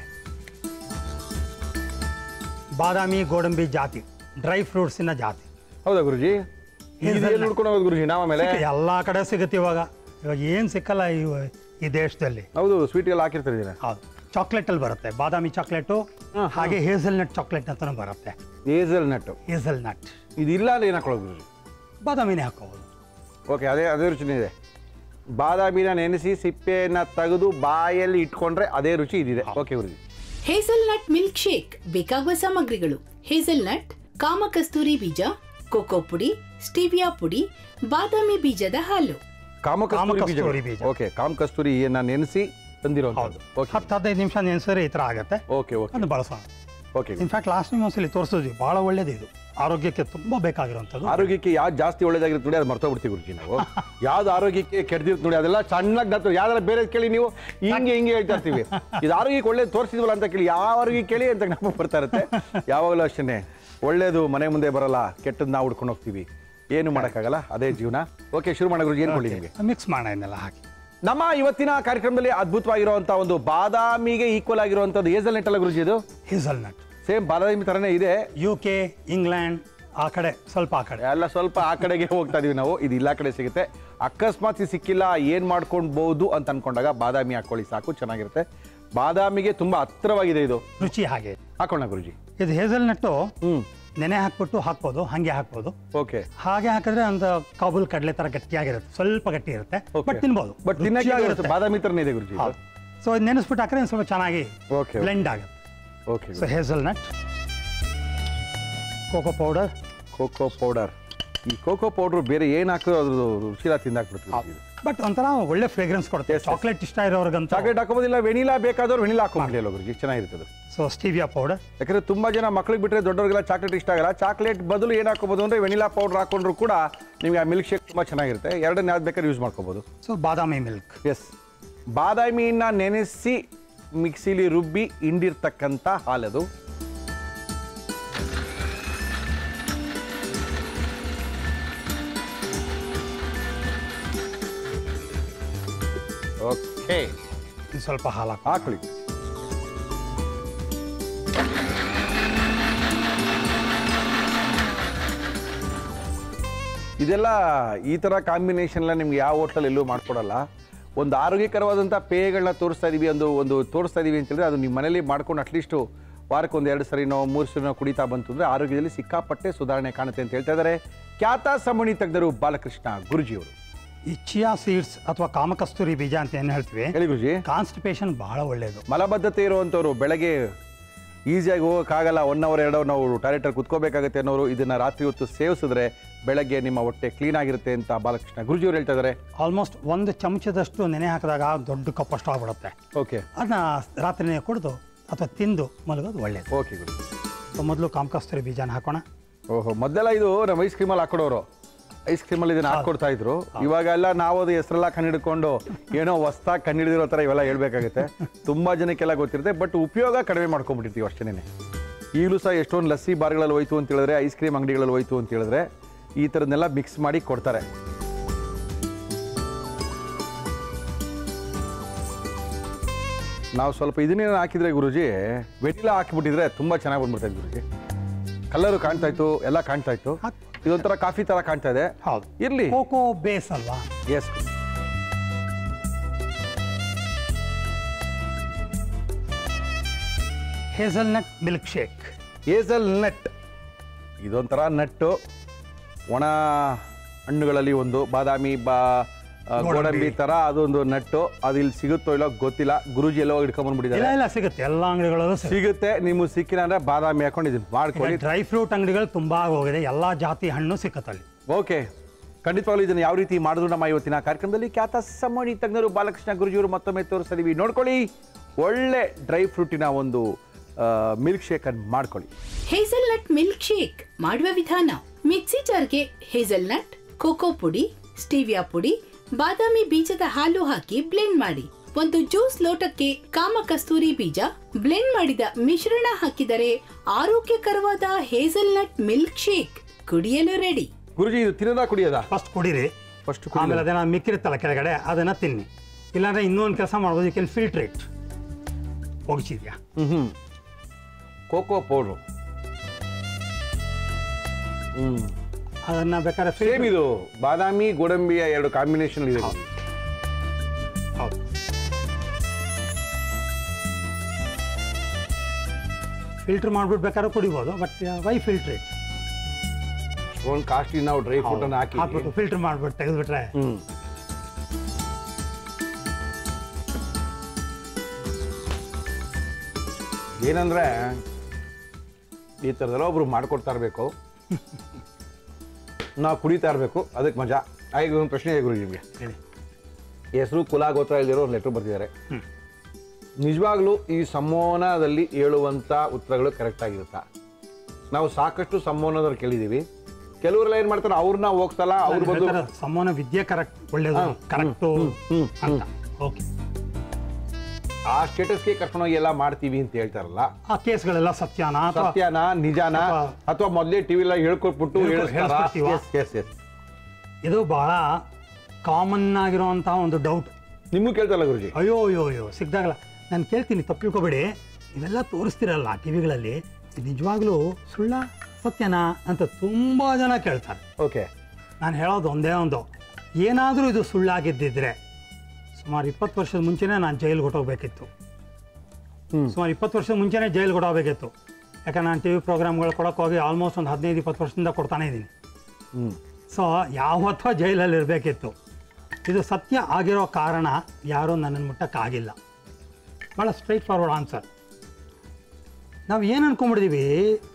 ಬಾದಾಮಿ ಗೋಡಂಬಿ ಜಾತಿ ಡ್ರೈ ಫ್ರೂಟ್ಸಿನ ಜಾತಿ ಹೌದಾ ಗುರುಜಿ Hazelnut. ನೋಡ್ಕೊಂಡು ಹೋಗೋದು ಗುರುಜಿ ನಾವ್ ಆಮೇಲೆ ಸಿಕ್ಕ- ಎಲ್ಲಾ ಕಡೆ ಸಿಗುತ್ತೆ ಇವಾಗ ಇವಾಗ ಏನ್ ಸಿಕ್ಕಲ್ಲ ಈ ಈ ದೇಶದಲ್ಲಿ ಹೌದು ಸ್ವೀಟ್ ಎಲ್ಲ ಹಾಕಿರ್ತಾರೆ ಇದನ್ನ ಹೌದು ಚಾಕ್ಲೇಟ್ ಅಲ್ಲಿ ಬರುತ್ತೆ ಬಾದಾಮಿ ಚಾಕ್ಲೇಟು ಹಾಗೆ ಹೇಸಲ್ ನಟ್ ಚಾಕ್ಲೇಟ್ ಅಂತಾನು ಬರುತ್ತೆ ಏಜಲ್ ನಟ್ ಹೇಸಲ್ ನಟ್ ಇದಿಲ್ಲ ಅಂದ್ರೆ ಏನು ಹಾಕೊಳ್ಳೋದು ಗುರುಜಿ ಬಾದಾಮಿನೇ ಹಾಕೋಬೋದು ಓಕೆ ಅದೇ ಅದೇ ರುಚಿನೇ ಇದೆ ಬಾದಾಮಿನ ನೆನೆಸಿ ಸಿಪ್ಪೆಯನ್ನ ತೆಗೆದು ಬಾಯಲ್ಲಿ ಇಟ್ಕೊಂಡ್ರೆ ಅದೇ ರುಚಿ ಇದಿದೆ okay Guruji hazelnut milkshake ಬೇಕಾಗುವ ಸಾಮಗ್ರಿಗಳು ಹೇಸಲ್ ನಟ್ ಕಾಮಕಸ್ತೂರಿ ಬೀಜ ಕೋಕೋ ಪುಡಿ ಸ್ಟಿವಿಯಾ ಪುಡಿ ಬಾದಾಮಿ ಬೀಜದ ಹಾಲು ಕಾಮಕಸ್ತೂರಿ ಕಾಮಕಸ್ತೂರಿ ಬೀಜ ಬೀಜ. ಓಕೆ ಕಾಮಕಸ್ತೂರಿಯನ್ನ ನೆನೆಸಿ ತಂದಿರೋ ಹೌದು ಓಕೆ ಹತ್ತು ಹದಿನೈದು ನಿಮಿಷ ನೆನೆಸಿದ್ರೆ ಈ ಥರ ಆಗುತ್ತೆ ಓಕೆ ಓಕೆ ಅದನ್ನು ಬಳಸೋಣ ಓಕೆ ಇನ್ಫ್ಯಾಕ್ಟ್ ಲಾಸ್ಟ್ ಟೈಮ್ ಒಂದ್ಸಲಿ ತೋರಿಸಿದ್ವಿ ಭಾಳ ಒಳ್ಳೇದು ಇದು ಆರೋಗ್ಯಕ್ಕೆ ತುಂಬ ಬೇಕಾಗಿರುವಂಥದ್ದು ಆರೋಗ್ಯಕ್ಕೆ ಯಾವ್ದು ಜಾಸ್ತಿ ಒಳ್ಳೇದಾಗಿರುತ್ತೆ ನೋಡಿ ಅದು ಮರ್ತೋಗ್ಬಿಡ್ತೀವಿ ಗುರುಜಿ ನಾವು ಯಾವ್ದು ಆರೋಗ್ಯಕ್ಕೆ ಕೆಡ್ದಿರುತ್ತೆ ನೋಡಿ ಅದೆಲ್ಲ ಸಣ್ಣಗೆ ನತ್ತು ಯಾವ್ದಾರ ಬೇರೆ ಕೇಳಿ ನೀವು ಹಿಂಗೆ ಹಿಂಗೆ ಹೇಳ್ತಾ ಇರ್ತೀವಿ ಇದು ಆರೋಗ್ಯಕ್ಕೆ ಒಳ್ಳೇದು ತೋರಿಸಿದ್ವಲ್ಲ ಅಂತ ಕೇಳಿ ಯಾವ ಆರೋಗ್ಯ ಕೇಳಿ ಅಂತ ನಮಗೆ ಬರ್ತಾ ಇರುತ್ತೆ ಯಾವಾಗಲೂ ಅಷ್ಟೇ ಒಳ್ಳೇದು ಮನೆ ಮುಂದೆ ಬರಲ್ಲ ಕೆಟ್ಟದ್ದು ನಾವು ಹುಡ್ಕೊಂಡು ಹೋಗ್ತೀವಿ ಏನು ಮಾಡೋಕ್ಕಾಗಲ್ಲ ಅದೇ ಜೀವನ ಓಕೆ ಶುರು ಮಾಡೋ ಗುರುಜಿ ಏನು ಕೊಡಿ ನಿಮಗೆ ಮಿಕ್ಸ್ ಮಾಡೋಣ ಇದನ್ನೆಲ್ಲ ಹಾಕಿ ನಮ್ಮ ಇವತ್ತಿನ ಕಾರ್ಯಕ್ರಮದಲ್ಲಿ ಅದ್ಭುತವಾಗಿರುವಂಥ ಒಂದು ಬಾದಾಮಿಗೆ ಈಕ್ವಲ್ ಆಗಿರುವಂಥದ್ದು ಏಸಲ್ ನೆಟ್ಟಲ್ಲ ಗುರುಜಿ ಇದು ಹೇಸಲ್ ನಟ್ ಸೇಮ್ ಬಾದಾಮಿ ಥರನೇ ಇದೆ ಯು ಕೆ ಇಂಗ್ಲೆಂಡ್ ಆ ಕಡೆ ಸ್ವಲ್ಪ ಆ ಕಡೆ ಎಲ್ಲ ಸ್ವಲ್ಪ ಆ ಕಡೆಗೆ ಹೋಗ್ತಾ ಇದೀವಿ ನಾವು ಇದು ಇಲ್ಲ ಕಡೆ ಸಿಗುತ್ತೆ ಅಕಸ್ಮಾತ್ ಇದು ಸಿಕ್ಕಿಲ್ಲ ಏನು ಮಾಡ್ಕೊಳ್ಬಹುದು ಅಂತ ಅನ್ಕೊಂಡಾಗ ಬಾದಾಮಿ ಹಾಕೊಳ್ಳಿ ಸಾಕು ಚೆನ್ನಾಗಿರುತ್ತೆ ಬಾದಾಮಿಗೆ ತುಂಬಾ ಹತ್ತಿರವಾಗಿದೆ ಇದು ರುಚಿ ಹಾಗೆ ಹಾಕೊಳ್ಳೋಣ ಗುರುಜಿ ಇದು ಹೇಸಲ್ ನಟ್ಟು ಹ್ಮ್ ನೆನೆ ಹಾಕ್ಬಿಟ್ಟು ಹಾಕ್ಬೋದು ಹಾಗೆ ಹಾಕ್ಬೋದು ಓಕೆ ಹಾಗೆ ಹಾಕಿದ್ರೆ ಒಂದು ಕಾಬೂಲ್ ಕಡಲೆ ತರ ಗಟ್ಟಿಯಾಗಿರುತ್ತೆ ಸ್ವಲ್ಪ ಗಟ್ಟಿ ಇರುತ್ತೆ ಬಟ್ ತಿನ್ಬೋದು ಬಟ್ ತಿನ್ನಕ್ಕೆ ಬಾದಾಮಿ ಥರನೇ ಇದೆ ಗುರುಜಿ ಹೌದು ಸೊ ನೆನೆಸ್ಬಿಟ್ಟು ಹಾಕಿದ್ರೆ ಒಂದು ಸ್ವಲ್ಪ ಚೆನ್ನಾಗಿ ಓಕೆ ಬ್ಲೆಂಡ್ ಆಗುತ್ತೆ okay so hazelnut cocoa powder cocoa powder ಈ ಕೋಕೋ ಪೌಡರ್ ಬೇರೆ ಏನು ಹಾಕಿದ್ರು ಅದ್ರ ರುಚಿಲ ತಿಂದಾಕ್ಬಿಡ್ತೀವಿ ಬಟ್ ಒಂಥರ ಒಳ್ಳೆ ಫ್ರೇಗ್ರೆನ್ಸ್ ಕೊಡುತ್ತೆ Yes, yes. ಚಾಕ್ಲೇಟ್ ಇಷ್ಟ ಇರೋರ್ಗಂತ ಚಾಕ್ಲೇಟ್ ಹಾಕೋಬೋದಿಲ್ಲ ವೆನಿಲಾ ಬೇಕಾದವ್ರು ವೆನಿಲಾ ಹಾಕೊಂಡ್ಲಿ ಅಲ್ಲ ಗುರುಜಿ ಚೆನ್ನಾಗಿರುತ್ತೆ ಅದು ಸೊ ಸ್ಟೀವಿಯಾ ಪೌಡರ್ ಯಾಕಂದ್ರೆ ತುಂಬಾ ಜನ ಮಕ್ಳಿಗೆ ಬಿಟ್ಟರೆ ದೊಡ್ಡವ್ರಿಗೆಲ್ಲ ಚಾಕ್ಲೇಟ್ ಇಷ್ಟ ಆಗಲ್ಲ ಚಾಕ್ಲೇಟ್ ಬದಲು ಏನು ಹಾಕೋಬಹುದು ಅಂದ್ರೆ ವೆನಿಲಾ ಪೌಡರ್ ಹಾಕೊಂಡ್ರು ಕೂಡ ನಿಮಗೆ ಆ ಮಿಲ್ಕ್ ಶೇಕ್ ತುಂಬಾ ಚೆನ್ನಾಗಿರುತ್ತೆ ಎರಡನ್ನ ಯಾವ್ದು ಬೇಕಾದ್ರೆ ಯೂಸ್ ಮಾಡ್ಕೋಬಹುದು ಸೊ ಬಾದಾಮಿ ಮಿಲ್ಕ್ ಎಸ್ ಬಾದಾಮಿನ ನೆನೆಸಿ ಮಿಕ್ಸಿಲಿ ರುಬ್ಬಿ ಹಿಂಡಿರ್ತಕ್ಕಂಥ ಹಾಲದು ಓಕೆ ಸ್ವಲ್ಪ ಹಾಲು ಹಾಕಿ ಹಾಕೊಳ್ಳಿ ಇದೆಲ್ಲ ಈ ಥರ ಕಾಂಬಿನೇಷನ್ ಎಲ್ಲ ನಿಮ್ಗೆ ಯಾವ ಹೋಟ್ಲಲ್ಲಿ ಎಲ್ಲೂ ಮಾಡ್ಕೊಡಲ್ಲ ಒಂದು ಆರೋಗ್ಯಕರವಾದಂಥ ಪೇಯಗಳನ್ನ ತೋರಿಸ್ತಾ ಇದೀವಿ ಒಂದು ಒಂದು ತೋರಿಸ್ತಾ ಇದೀವಿ ಅಂತ ಹೇಳಿದ್ರೆ ಅದು ನಿಮ್ಮ ಮನೇಲಿ ಮಾಡ್ಕೊಂಡು ಅಟ್ಲೀಸ್ಟು ವಾರಕ್ಕೆ ಒಂದು ಎರಡು ಸರಿನೋ ಮೂರು ಸರಿನೋ ಕುಡಿತಾ ಬಂತು ಅಂದರೆ ಆರೋಗ್ಯದಲ್ಲಿ ಸಿಕ್ಕಾಪಟ್ಟೆ ಸುಧಾರಣೆ ಕಾಣುತ್ತೆ ಅಂತ ಹೇಳ್ತಾ ಇದ್ದಾರೆ ಖ್ಯಾತ ಸಮಣಿ ತಜ್ಞರು ಬಾಲಕೃಷ್ಣ ಗುರುಜಿಯವರು ಈ ಚಿಯಾ ಸೀಡ್ಸ್ ಅಥವಾ ಕಾಮಕಸ್ತೂರಿ ಬೀಜ ಅಂತ ಏನು ಹೇಳ್ತೀವಿ ಹೇಳಿ ಗುರುಜಿ ಕಾನ್ಸ್ಟಿಪೇಷನ್ ಬಹಳ ಒಳ್ಳೆಯದು ಮಲಬದ್ಧತೆ ಇರುವಂಥವ್ರು ಬೆಳಗ್ಗೆ ಈಸಿಯಾಗಿ ಹೋಗೋಕ್ಕಾಗಲ್ಲ ಒನ್ ಅವರ್ ಎರಡು ಅವರ್ ನಾವು ಟಾಯ್ಲೆಟಲ್ಲಿ ಕುತ್ಕೋಬೇಕಾಗತ್ತೆ ಅನ್ನೋರು ಇದನ್ನ ರಾತ್ರಿ ಹೊತ್ತು ಸೇವಿಸಿದ್ರೆ ಬೆಳಗ್ಗೆ ನಿಮ್ಮ ಹೊಟ್ಟೆ ಕ್ಲೀನ್ ಆಗಿರುತ್ತೆ ಅಂತ ಬಾಲಕೃಷ್ಣ ಗುರುಜಿಯವರು ಹೇಳ್ತಾ ಇದ್ದಾರೆ ಆಲ್ಮೋಸ್ಟ್ ಒಂದು ಚಮಚದಷ್ಟು ನೆನೆ ಹಾಕಿದಾಗ ದೊಡ್ಡ ಕಪ್ಪಷ್ಟು ಆಗ್ಬಿಡುತ್ತೆ ಓಕೆ ಅದನ್ನ ರಾತ್ರಿನೇ ಕುಡಿದು ಅಥವಾ ತಿಂದು ಮಲಗೋದು ಒಳ್ಳೆಯದು ಓಕೆ ಗುರು ಸೊ ಮೊದಲು ಕಾಮಕಸ್ತೂರಿ ಬೀಜನ ಹಾಕೋಣ ಓಹೋ ಮೊದಲೆಲ್ಲ ಇದು ನಮ್ಮ ಐಸ್ ಕ್ರೀಮಲ್ಲಿ ಹಾಕೊಡೋರು ಐಸ್ ಕ್ರೀಮಲ್ಲಿ ಇದನ್ನ ಹಾಕೊಡ್ತಾ ಇದ್ರು ಇವಾಗೆಲ್ಲ ನಾವು ಅದು ಹೆಸರೆಲ್ಲ ಕಣ್ಣಿಡ್ಕೊಂಡು ಏನೋ ಹೊಸ್ದಾಗಿ ಕಣ್ಣಿಡಿದಿರೋ ಥರ ಇವೆಲ್ಲ ಹೇಳ್ಬೇಕಾಗುತ್ತೆ ತುಂಬಾ ಜನಕ್ಕೆಲ್ಲ ಗೊತ್ತಿರುತ್ತೆ ಬಟ್ ಉಪಯೋಗ ಕಡಿಮೆ ಮಾಡ್ಕೊಂಡ್ಬಿಟ್ಟಿರ್ತೀವಿ ಅಷ್ಟೇನೆ ಈಗಲೂ ಸಹ ಎಷ್ಟೊಂದು ಲಸ್ಸಿ ಬಾರ್ಗಳಲ್ಲಿ ಹೋಯ್ತು ಅಂತ ಹೇಳಿದ್ರೆ ಐಸ್ ಕ್ರೀಮ್ ಅಂಗಡಿಗಳಲ್ಲಿ ಹೋಯ್ತು ಅಂತ ಹೇಳಿದ್ರೆ ಈ ಥರದ್ನೆಲ್ಲ ಮಿಕ್ಸ್ ಮಾಡಿ ಕೊಡ್ತಾರೆ ನಾವು ಸ್ವಲ್ಪ ಇದನ್ನೇನು ಹಾಕಿದ್ರೆ ಗುರುಜಿ ವೆನಿಲಾ ಹಾಕಿಬಿಟ್ಟಿದ್ರೆ ತುಂಬ ಚೆನ್ನಾಗಿ ಬಂದ್ಬಿಡ್ತಾ ಗುರುಜಿ ಕಲರು ಕಾಣ್ತಾ ಇತ್ತು ಎಲ್ಲ ಕಾಣ್ತಾ ಇತ್ತು ಹಾಕ್. ಇದೊಂಥರ ಕಾಫಿ ಥರ ಕಾಣ್ತಾ ಇದೆ ಹೌದು ಇರ್ಲಿ ಕೋಕೋ ಬೇಸ್ ಅಲ್ವಾ yes hazelnut milkshake hazelnut ಇದೊಂಥರ ನಟ್ಟು ಒಣ ಹಣ್ಣುಗಳಲ್ಲಿ ಒಂದು ಬಾದಾಮಿ ಬಾ ಆ, ಗೋಡಂಬಿ. ಗೋಡಂಬಿ ಥರ ಅದೊಂದು ನಟ್ಟು ಅದು ಇಲ್ಲಿ ಸಿಗುತ್ತೋ ಇಲ್ಲೋ ಗೊತ್ತಿಲ್ಲ ಗುರುಜಿ ಎಲ್ಲೋ ಇಲ್ಲ ಹಿಡ್ಕೊಂಡ್ಬಂದ್ಬಿಟ್ಟಿದ್ದಾರೆ ಇಲ್ಲ ಸಿಗುತ್ತೆ ಎಲ್ಲ ಅಂಗಡಿಗಳಲ್ಲೂ ಸಿಗುತ್ತೆ ಸಿಗುತ್ತೆ ನಿಮಗೆ ಸಿಕ್ಕಿಲ್ಲ ಅಂದ್ರೆ ಬಾದಾಮಿ ಹಾಕೊಂಡು ಇದನ್ನ ಮಾಡ್ಕೊಳ್ಳಿ ಡ್ರೈ ಫ್ರೂಟ್ ಅಂಗಡಿಗಳು ತುಂಬಾ ಹೋಗಿದೆ ಎಲ್ಲಾ ಜಾತಿ ಹಣ್ಣು ಸಿಕ್ಕತ್ತಲ್ಲಿ ಓಕೆ ಖಂಡಿತವಾಗ್ಲೂ ಇದನ್ನು ಯಾವ ರೀತಿ ಮಾಡಿದ್ರು ನಮ್ಮ ಇವತ್ತಿನ ಕಾರ್ಯಕ್ರಮದಲ್ಲಿ ಖ್ಯಾತ ಸಮಣಿ ತಜ್ಞರು ಬಾಲಕೃಷ್ಣ ಗುರುಜಿಯವರು ಮತ್ತೊಮ್ಮೆ ತೋರಿಸ್ತೀವಿ ನೋಡ್ಕೊಳ್ಳಿ ಒಳ್ಳೆ ಡ್ರೈ ಫ್ರೂಟಿನ ಒಂದು ಮಿಲ್ಕ್ ಶೇಕ್ ಅನ್ನು ಮಾಡ್ಕೊಳ್ಳಿ ಹೇಸಲ್ನಟ್ ಮಿಲ್ಕ್ ಶೇಕ್ ಮಾಡುವ ವಿಧಾನ ಮಿಕ್ಸಿ ಜಾರ್ಗೆ ಹೇಸಲ್ನಟ್ ಕೋಕೋ ಪುಡಿ ಸ್ಟೀವಿಯಾ ಪುಡಿ ಬಾದಾಮಿ ಬೀಜದ ಹಾಲು ಹಾಕಿ ಬ್ಲೆಂಡ್ ಮಾಡಿ ಒಂದು ಜ್ಯೂಸ್ ಲೋಟಕ್ಕೆ ಕಾಮ ಕಸ್ತೂರಿ ಬೀಜ ಬ್ಲೆಂಡ್ ಮಾಡಿದ ಮಿಶ್ರಣ ಹಾಕಿದರೆ ಆರೋಗ್ಯಕರವಾದ ಹೇಸಲ್ನಟ್ ಮಿಲ್ಕ್ ಶೇಕ್ ಕುಡಿಯಲು ರೆಡಿ ಗುರುಜಿ ಇದು ತಿನ್ನೋದಾ ಕುಡಿಯೋದಾ ಫಸ್ಟ್ ಕುಡೀರಿ ಫಸ್ಟ್ ಆಮೇಲೆ ಅದೇನ ಮಿಕ್ಕಿರುತ್ತಲ್ಲ ಕೆಳಗಡೆ ಅದನ್ನ ತಿನ್ನಿ ಇಲ್ಲಾಂದ್ರೆ ಇನ್ನೊಂದು ಕೆಲಸ ಮಾಡ್ಬೋದು ಯು ಕ್ಯಾನ್ ಫಿಲ್ಟ್ರೇಟ್ ಹೋಗಿಸಿದ್ಯಾ ಹ್ಮ್ ಹ್ಮ್ ಕೋಕೋ ಪೌಡ್ರು ಹ್ಮ್ ಅದನ್ನ ಬೇಕಾದ್ರೆ ಸೇಮ್ ಫಿಲ್ಟರ್ ಇದು ಬಾದಾಮಿ ಗೋಡಂಬಿಯ ಎರಡು ಕಾಂಬಿನೇಷನ್ ಇದೆ ಹೌದು. ಹೌದು ಫಿಲ್ಟರ್ ಮಾಡ್ಬಿಟ್ಟು ಬೇಕಾದ್ರೆ ಕುಡಿಬೋದು ಬಟ್ ವೈ ಫಿಲ್ಟ್ರೇಟ್ ಒಂದು ಕಾಸ್ಟ್ಲಿ ನಾವು ಡ್ರೈ ಫ್ರೂಟ್ ಅನ್ನು ಹಾಕಿ ಹಾಕ್ಬಿಟ್ಟು ಫಿಲ್ಟರ್ ಮಾಡ್ಬಿಟ್ಟು ತೆಗೆದ್ಬಿಟ್ರೆ ಹ್ಮ್ ಏನಂದ್ರೆ ಈ ಥರದೆಲ್ಲ ಒಬ್ರು ಮಾಡ್ಕೊಡ್ತಾ ಇರಬೇಕು ನಾವು ಕುಡಿತಾ ಇರಬೇಕು ಅದಕ್ಕೆ ಮಜಾ ಈಗ ಒಂದು ಪ್ರಶ್ನೆ ಇದೆ ಗುರು ನಿಮಗೆ ಹೇಳಿ ಹೆಸರು ಕುಲ ಗೋತ್ರ ಇಲ್ದಿರೋ ಒಂದು ಲೆಟ್ರ್ ಬರ್ತಿದ್ದಾರೆ ನಿಜವಾಗ್ಲೂ ಈ ಸಂಮೋಹನದಲ್ಲಿ ಹೇಳುವಂಥ ಉತ್ತರಗಳು ಕರೆಕ್ಟ್ ಆಗಿರುತ್ತಾ ನಾವು ಸಾಕಷ್ಟು ಸಂಮೋಹನದವ್ರು ಕೇಳಿದ್ದೀವಿ ಕೆಲವರೆಲ್ಲ ಏನು ಮಾಡ್ತಾರೆ ಅವ್ರನ್ನ ಹೋಗ್ಸಲ್ಲ ಅವ್ರ ಬದಲು ಸಂವಹನ ವಿದ್ಯೆ ಕರೆಕ್ಟ್ ಒಳ್ಳೇದು ಕರೆಕ್ಟು ಹ್ಮ್, ಅಂತ ಓಕೆ ಆ ಸ್ಟೇಟಸ್ಗೆ ಕರ್ಕೊಂಡೋಗಿ ಎಲ್ಲ ಮಾಡ್ತೀವಿ ಅಂತ ಹೇಳ್ತಾರಲ್ಲ ಆ ಕೇಸ್ಗಳೆಲ್ಲ ಸತ್ಯನಾ ಅಥವಾ ಸತ್ಯನ ನಿಜಾನ ಅಥವಾ- ಅಥವಾ ಮೊದಲೇ ಟಿವಿಲ ಹೇಳ್ಕೊಟ್ಬಿಟ್ಟು ಹೇಳ್ಕೊ- ಹೇಳಿಸ್ಬಿಡ್ತೀವಾ? ಎಸ್ ಎಸ್ ಎಸ್ ಇದು ಬಹಳ ಕಾಮನ್ ಆಗಿರುವಂತಹ ಒಂದು ಡೌಟ್ ನಿಮಗೂ ಕೇಳ್ತಲ್ಲ ಗುರುಜಿ ಅಯ್ಯೋ ಅಯ್ಯೋ ಅಯ್ಯೋ ಸಿಕ್ದಾಗಲ್ಲ ನಾನು ಕೇಳ್ತೀನಿ ತಪ್ಪು ತಿಳ್ಕೊಬೇಡಿ ಇವೆಲ್ಲ ತೋರಿಸ್ತಿರಲ್ಲ ಟಿ ವಿಗಳಲ್ಲಿ ನಿಜವಾಗ್ಲೂ ಸುಳ್ಳ ಸತ್ಯನಾ ಅಂತ ತುಂಬ ಜನ ಕೇಳ್ತಾರೆ ಓಕೆ ನಾನು ಹೇಳೋದು ಒಂದೇ ಒಂದು ಏನಾದರೂ ಇದು ಸುಳ್ಳಾಗಿದ್ದಿದ್ರೆ ಸುಮಾರು ಇಪ್ಪತ್ತು ವರ್ಷದ ಮುಂಚೆನೇ ನಾನು ಜೈಲಿಗೆ ಹೊಟ್ಟೋಗ್ಬೇಕಿತ್ತು ಸುಮಾರು ಇಪ್ಪತ್ತು ವರ್ಷದ ಮುಂಚೆನೇ ಜೈಲಿಗೆ ಹೊಟ್ಟೋಗ್ಬೇಕಿತ್ತು ಯಾಕಂದ್ರೆ ನಾನು ಟಿ ವಿ ಪ್ರೋಗ್ರಾಮ್ಗಳು ಕೊಡೋಕೆ ಹೋಗಿ ಆಲ್ಮೋಸ್ಟ್ ಒಂದು ಹದಿನೈದು ಇಪ್ಪತ್ತು ವರ್ಷದಿಂದ ಕೊಡ್ತಾನೆ ಇದ್ದೀನಿ ಹ್ಞೂ ಸೊ ಯಾವತ್ತೋ ಜೈಲಲ್ಲಿ ಇರಬೇಕಿತ್ತು ಇದು ಸತ್ಯ ಆಗಿರೋ ಕಾರಣ ಯಾರೂ ನನ್ನನ್ನು ಮುಟ್ಟಕ್ಕಾಗಿಲ್ಲ ಭಾಳ ಸ್ಟ್ರೈಟ್ ಫಾರ್ವರ್ಡ್ ಆನ್ಸರ್ ನಾವು ಏನು ಅನ್ಕೊಂಬಿಡಿದೀವಿ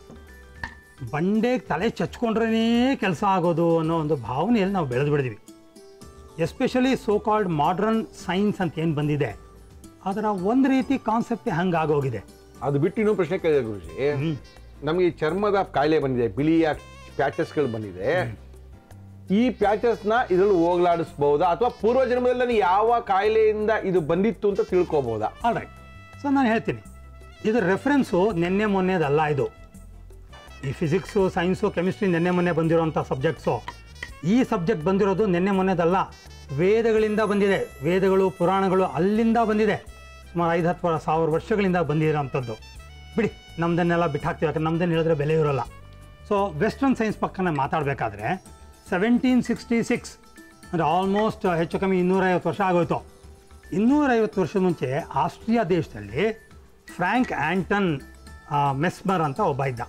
ಬಂಡೆಗೆ ತಲೆ ಚಚ್ಕೊಂಡ್ರೇ ಕೆಲಸ ಆಗೋದು ಅನ್ನೋ ಒಂದು ಭಾವನೆಯಲ್ಲಿ ನಾವು ಬೆಳೆದು ಬಿಡಿದೀವಿ especially so called modern science ಅಂತ ಏನು ಬಂದಿದೆ ಅದರ ಒಂದು ರೀತಿ ಕಾನ್ಸೆಪ್ಟೇ ಹಂಗಾಗೋಗಿದೆ ಅದು ಬಿಟ್ಟು ಇನ್ನೂ ಪ್ರಶ್ನೆ ಕೇಳಿದೆ ಗುರುಜಿ ನಮಗೆ ಈ ಚರ್ಮದ ಕಾಯಿಲೆ ಬಂದಿದೆ ಬಿಳಿಯ ಪ್ಯಾಚಸ್ಗಳು ಬಂದಿದೆ ಈ ಪ್ಯಾಚಸ್ನ ಇದ್ರಲ್ಲಿ ಹೋಗ್ಲಾಡಿಸ್ಬಹುದಾ ಅಥವಾ ಪೂರ್ವ ಜನ್ಮದಲ್ಲಿ ನನಗೆ ಯಾವ ಕಾಯಿಲೆಯಿಂದ ಇದು ಬಂದಿತ್ತು ಅಂತ ತಿಳ್ಕೊಬಹುದಾ ಆಲ್ ರೈಟ್ ಸೊ ನಾನು ಹೇಳ್ತೀನಿ ಇದು ರೆಫರೆನ್ಸು ನಿನ್ನೆ ಮೊನ್ನೆದಲ್ಲ ಇದು ಈ ಫಿಸಿಕ್ಸು ಸೈನ್ಸು ಕೆಮಿಸ್ಟ್ರಿ ನಿನ್ನೆ ಮೊನ್ನೆ ಬಂದಿರೋಂಥ ಸಬ್ಜೆಕ್ಟ್ಸು ಈ ಸಬ್ಜೆಕ್ಟ್ ಬಂದಿರೋದು ನಿನ್ನೆ ಮೊನ್ನೆದಲ್ಲ ವೇದಗಳಿಂದ ಬಂದಿದೆ ವೇದಗಳು ಪುರಾಣಗಳು ಅಲ್ಲಿಂದ ಬಂದಿದೆ ಸುಮಾರು ಐದು ಹತ್ತು ವರ- ಸಾವಿರ ವರ್ಷಗಳಿಂದ ಬಂದಿರೋಂಥದ್ದು ಬಿಡಿ ನಮ್ದನ್ನೆಲ್ಲ ಬಿಟ್ಟು ಹಾಕ್ತೀವಿ ಯಾಕಂದ್ರೆ ನಮ್ದನ್ನು ಹೇಳಿದ್ರೆ ಬೆಲೆ ಇರೋಲ್ಲ ಸೊ ವೆಸ್ಟರ್ನ್ ಸೈನ್ಸ್ ಪಕ್ಕನೆ ಮಾತಾಡಬೇಕಾದ್ರೆ ಸೆವೆಂಟೀನ್ ಸಿಕ್ಸ್ಟಿ ಸಿಕ್ಸ್ ಅಂದರೆ ಆಲ್ಮೋಸ್ಟ್ ಹೆಚ್ಚು ಕಮ್ಮಿ ಇನ್ನೂರೈವತ್ತು ವರ್ಷ ಆಗೋಯ್ತು ಇನ್ನೂರೈವತ್ತು ವರ್ಷದ ಮುಂಚೆ ಆಸ್ಟ್ರಿಯಾ ದೇಶದಲ್ಲಿ ಫ್ರ್ಯಾಂಕ್ ಆ್ಯಂಟನ್ ಆ, ಮೆಸ್ಮರ್ ಅಂತ ಒಬ್ಬ ಇದ್ದ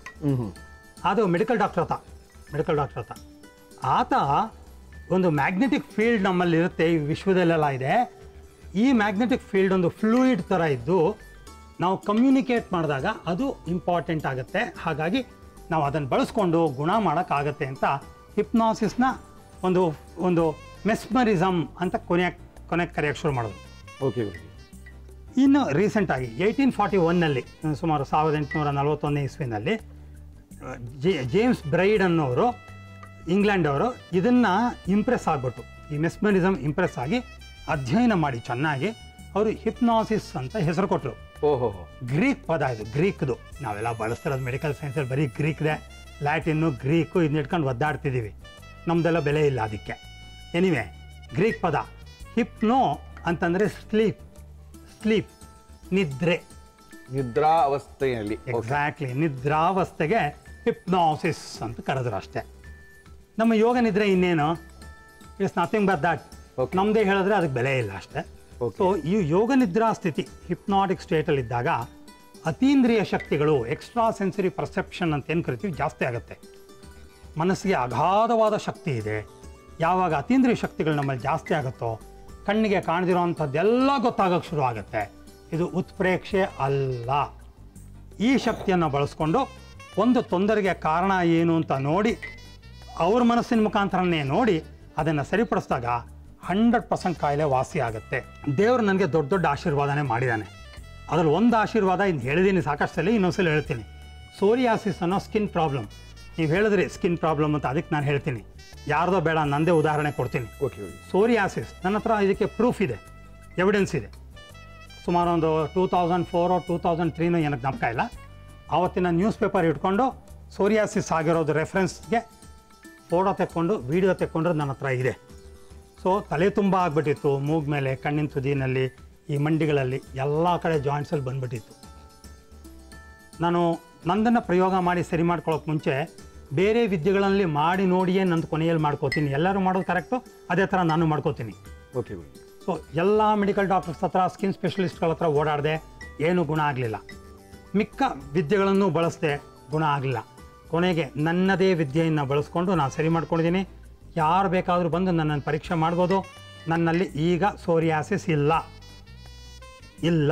ಅದು ಮೆಡಿಕಲ್ ಡಾಕ್ಟರ್ ಆತ ಮೆಡಿಕಲ್ ಡಾಕ್ಟರ್ ಆತ ಆತ ಒಂದು ಮ್ಯಾಗ್ನೆಟಿಕ್ ಫೀಲ್ಡ್ ನಮ್ಮಲ್ಲಿ ಇರುತ್ತೆ ಈ ವಿಶ್ವದಲ್ಲೆಲ್ಲ ಇದೆ ಈ ಮ್ಯಾಗ್ನೆಟಿಕ್ ಫೀಲ್ಡ್ ಒಂದು ಫ್ಲೂಯಿಡ್ ಥರ ಇದ್ದು ನಾವು ಕಮ್ಯುನಿಕೇಟ್ ಮಾಡಿದಾಗ ಅದು ಇಂಪಾರ್ಟೆಂಟ್ ಆಗುತ್ತೆ ಹಾಗಾಗಿ ನಾವು ಅದನ್ನು ಬಳಸ್ಕೊಂಡು ಗುಣ ಮಾಡೋಕ್ಕಾಗತ್ತೆ ಅಂತ ಹಿಪ್ನಾಸಿಸ್ನ ಒಂದು ಒಂದು ಮೆಸ್ಮರಿಸಮ್ ಅಂತ ಕೊನೆಯ ಕೊನೆಗೆ ಕರೆಯೋಕ್ಕೆ ಶುರು ಮಾಡಿದ್ರು ಓಕೆ ಗುರುಜಿ ಇನ್ನು ರೀಸೆಂಟಾಗಿ ಏಯ್ಟೀನ್ ಫಾರ್ಟಿ ಒನ್ನಲ್ಲಿ ಸುಮಾರು ಸಾವಿರದ ಎಂಟುನೂರ ನಲವತ್ತೊಂದನೇ ಇಸ್ವಿನಲ್ಲಿ ಜೇ ಜೇಮ್ಸ್ ಬ್ರೈಡ್ ಅನ್ನೋರು ಇಂಗ್ಲೆಂಡ್ ಅವರು ಇದನ್ನು ಇಂಪ್ರೆಸ್ ಆಗಿಬಿಟ್ಟು ಈ ಮೆಸ್ಮರಿಸಮ್ ಇಂಪ್ರೆಸ್ ಆಗಿ ಅಧ್ಯಯನ ಮಾಡಿ ಚೆನ್ನಾಗಿ ಅವರು ಹಿಪ್ನಾಸಿಸ್ ಅಂತ ಹೆಸರು ಕೊಟ್ಟರು ಓಹೋ ಗ್ರೀಕ್ ಪದ ಇದು ಗ್ರೀಕ್ದು ನಾವೆಲ್ಲ ಬಳಸ್ತಿರೋದು ಮೆಡಿಕಲ್ ಸೈನ್ಸಲ್ಲಿ ಬರೀ ಗ್ರೀಕ್ದೆ ಲ್ಯಾಟಿನ್ನು ಗ್ರೀಕು ಇದನ್ನ ಇಟ್ಕೊಂಡು ಒದ್ದಾಡ್ತಿದ್ದೀವಿ ನಮ್ದೆಲ್ಲ ಬೆಲೆ ಇಲ್ಲ ಅದಕ್ಕೆ ಎನಿವೆ ಗ್ರೀಕ್ ಪದ ಹಿಪ್ನೋ ಅಂತಂದರೆ ಸ್ಲೀಪ್ ಸ್ಲೀಪ್ ನಿದ್ರೆ ನಿದ್ರಾ ಅವಸ್ಥೆಯಲ್ಲಿ ಎಕ್ಸಾಕ್ಟ್ಲಿ ನಿದ್ರಾವಸ್ಥೆಗೆ ಹಿಪ್ನಾಸಿಸ್ ಅಂತ ಕರೆದ್ರು ಅಷ್ಟೇ ನಮ್ಮ ಯೋಗ ನಿದ್ರೆ ಇನ್ನೇನು it's nothing but that Okay. ನಮ್ಮದೇ ಹೇಳಿದ್ರೆ ಅದಕ್ಕೆ ಬೆಲೆ ಇಲ್ಲ ಅಷ್ಟೇ Okay. ಸೊ ಈ ಯೋಗ ನಿದ್ರಾ ಸ್ಥಿತಿ ಹಿಪ್ನಾಟಿಕ್ ಸ್ಟೇಟಲ್ಲಿ ಇದ್ದಾಗ ಅತೀಂದ್ರಿಯ ಶಕ್ತಿಗಳು ಎಕ್ಸ್ಟ್ರಾ ಸೆನ್ಸರಿ ಪರ್ಸೆಪ್ಷನ್ ಅಂತ ಏನು ಕರಿತೀವಿ ಜಾಸ್ತಿ ಆಗುತ್ತೆ ಮನಸ್ಸಿಗೆ ಅಗಾಧವಾದ ಶಕ್ತಿ ಇದೆ ಯಾವಾಗ ಅತೀಂದ್ರಿಯ ಶಕ್ತಿಗಳು ನಮ್ಮಲ್ಲಿ ಜಾಸ್ತಿ ಆಗುತ್ತೋ ಕಣ್ಣಿಗೆ ಕಾಣದಿರೋವಂಥದ್ದೆಲ್ಲ ಗೊತ್ತಾಗೋಕ್ಕೆ ಶುರು ಆಗುತ್ತೆ ಇದು ಉತ್ಪ್ರೇಕ್ಷೆ ಅಲ್ಲ ಈ ಶಕ್ತಿಯನ್ನು ಬಳಸ್ಕೊಂಡು ಒಂದು ತೊಂದರೆಗೆ ಕಾರಣ ಏನು ಅಂತ ನೋಡಿ ಅವ್ರ ಮನಸ್ಸಿನ ಮುಖಾಂತರನೇ ನೋಡಿ ಅದನ್ನು ಸರಿಪಡಿಸಿದಾಗ ಹಂಡ್ರೆಡ್ ಪರ್ಸೆಂಟ್ ಕಾಯಿಲೆ ವಾಸಿ ಆಗುತ್ತೆ ದೇವರು ನನಗೆ ದೊಡ್ಡ ದೊಡ್ಡ ಆಶೀರ್ವಾದನೇ ಮಾಡಿದ್ದಾನೆ ಅದ್ರಲ್ಲಿ ಒಂದು ಆಶೀರ್ವಾದ ಇನ್ನು ಹೇಳಿದ್ದೀನಿ ಸಾಕಷ್ಟಲ್ಲಿ ಇನ್ನೊಂದ್ಸಲ ಹೇಳ್ತೀನಿ ಸೋರಿಯಾಸಿಸ್ ಅನ್ನೋ ಸ್ಕಿನ್ ಪ್ರಾಬ್ಲಮ್ ನೀವು ಹೇಳಿದ್ರಿ ಸ್ಕಿನ್ ಪ್ರಾಬ್ಲಮ್ ಅಂತ ಅದಕ್ಕೆ ನಾನು ಹೇಳ್ತೀನಿ ಯಾರ್ದೋ ಬೇಡ ನಂದೇ ಉದಾಹರಣೆ ಕೊಡ್ತೀನಿ ಓಕೆ ಗುರುಜಿ ಸೋರಿಯಾಸಿಸ್ ನನ್ನ ಹತ್ರ ಇದಕ್ಕೆ ಪ್ರೂಫ್ ಇದೆ ಎವಿಡೆನ್ಸ್ ಇದೆ ಸುಮಾರು ಒಂದು two thousand four two thousand ತ್ರೀನೂ ಏನಕ್ಕೆ ಜ್ಞಾಪಕ ಇಲ್ಲ ಆವತ್ತಿನ ನ್ಯೂಸ್ ಪೇಪರ್ ಇಟ್ಕೊಂಡು ಸೋರಿಯಾಸಿಸ್ ಆಗಿರೋದು ರೆಫರೆನ್ಸ್ಗೆ ಫೋಟೋ ತೆಕ್ಕೊಂಡು ವೀಡಿಯೋ ತೆಕ್ಕೊಂಡ್ರೆ ನನ್ನ ಹತ್ರ ಇದೆ ಸೊ ತಲೆ ತುಂಬ ಆಗಿಬಿಟ್ಟಿತ್ತು ಮೂಗ್ ಮೇಲೆ ಕಣ್ಣಿನ ತುದಿನಲ್ಲಿ ಈ ಮಂಡಿಗಳಲ್ಲಿ ಎಲ್ಲ ಕಡೆ ಜಾಯಿಂಟ್ಸಲ್ಲಿ ಬಂದ್ಬಿಟ್ಟಿತ್ತು ನಾನು ನಂದನ್ನು ಪ್ರಯೋಗ ಮಾಡಿ ಸರಿ ಮಾಡ್ಕೊಳ್ಳೋಕೆ ಮುಂಚೆ ಬೇರೆ ವಿದ್ಯೆಗಳಲ್ಲಿ ಮಾಡಿ ನೋಡಿಯೇ ನಂದು ಕೊನೆಯಲ್ಲಿ ಮಾಡ್ಕೋತೀನಿ ಎಲ್ಲರೂ ಮಾಡೋದು ಕರೆಕ್ಟು ಅದೇ ಥರ ನಾನು ಮಾಡ್ಕೋತೀನಿ ಓಕೆ ಗುರುಜಿ ಸೊ ಎಲ್ಲ ಮೆಡಿಕಲ್ ಡಾಕ್ಟರ್ಸ್ ಹತ್ರ ಸ್ಕಿನ್ ಸ್ಪೆಷಲಿಸ್ಟ್ಗಳ ಹತ್ರ ಓಡಾಡಿದೆ ಏನೂ ಗುಣ ಆಗಲಿಲ್ಲ ಮಿಕ್ಕ ವಿದ್ಯೆಗಳನ್ನು ಬಳಸದೆ ಗುಣ ಆಗಲಿಲ್ಲ ಕೊನೆಗೆ ನನ್ನದೇ ವಿದ್ಯೆಯನ್ನು ಬಳಸ್ಕೊಂಡು ನಾನು ಸರಿ ಮಾಡ್ಕೊಂಡಿದ್ದೀನಿ ಯಾರು ಬೇಕಾದರೂ ಬಂದು ನನ್ನನ್ನು ಪರೀಕ್ಷೆ ಮಾಡ್ಬೋದು ನನ್ನಲ್ಲಿ ಈಗ ಸೋರಿಯಾಸಿಸ್ ಇಲ್ಲ ಇಲ್ಲ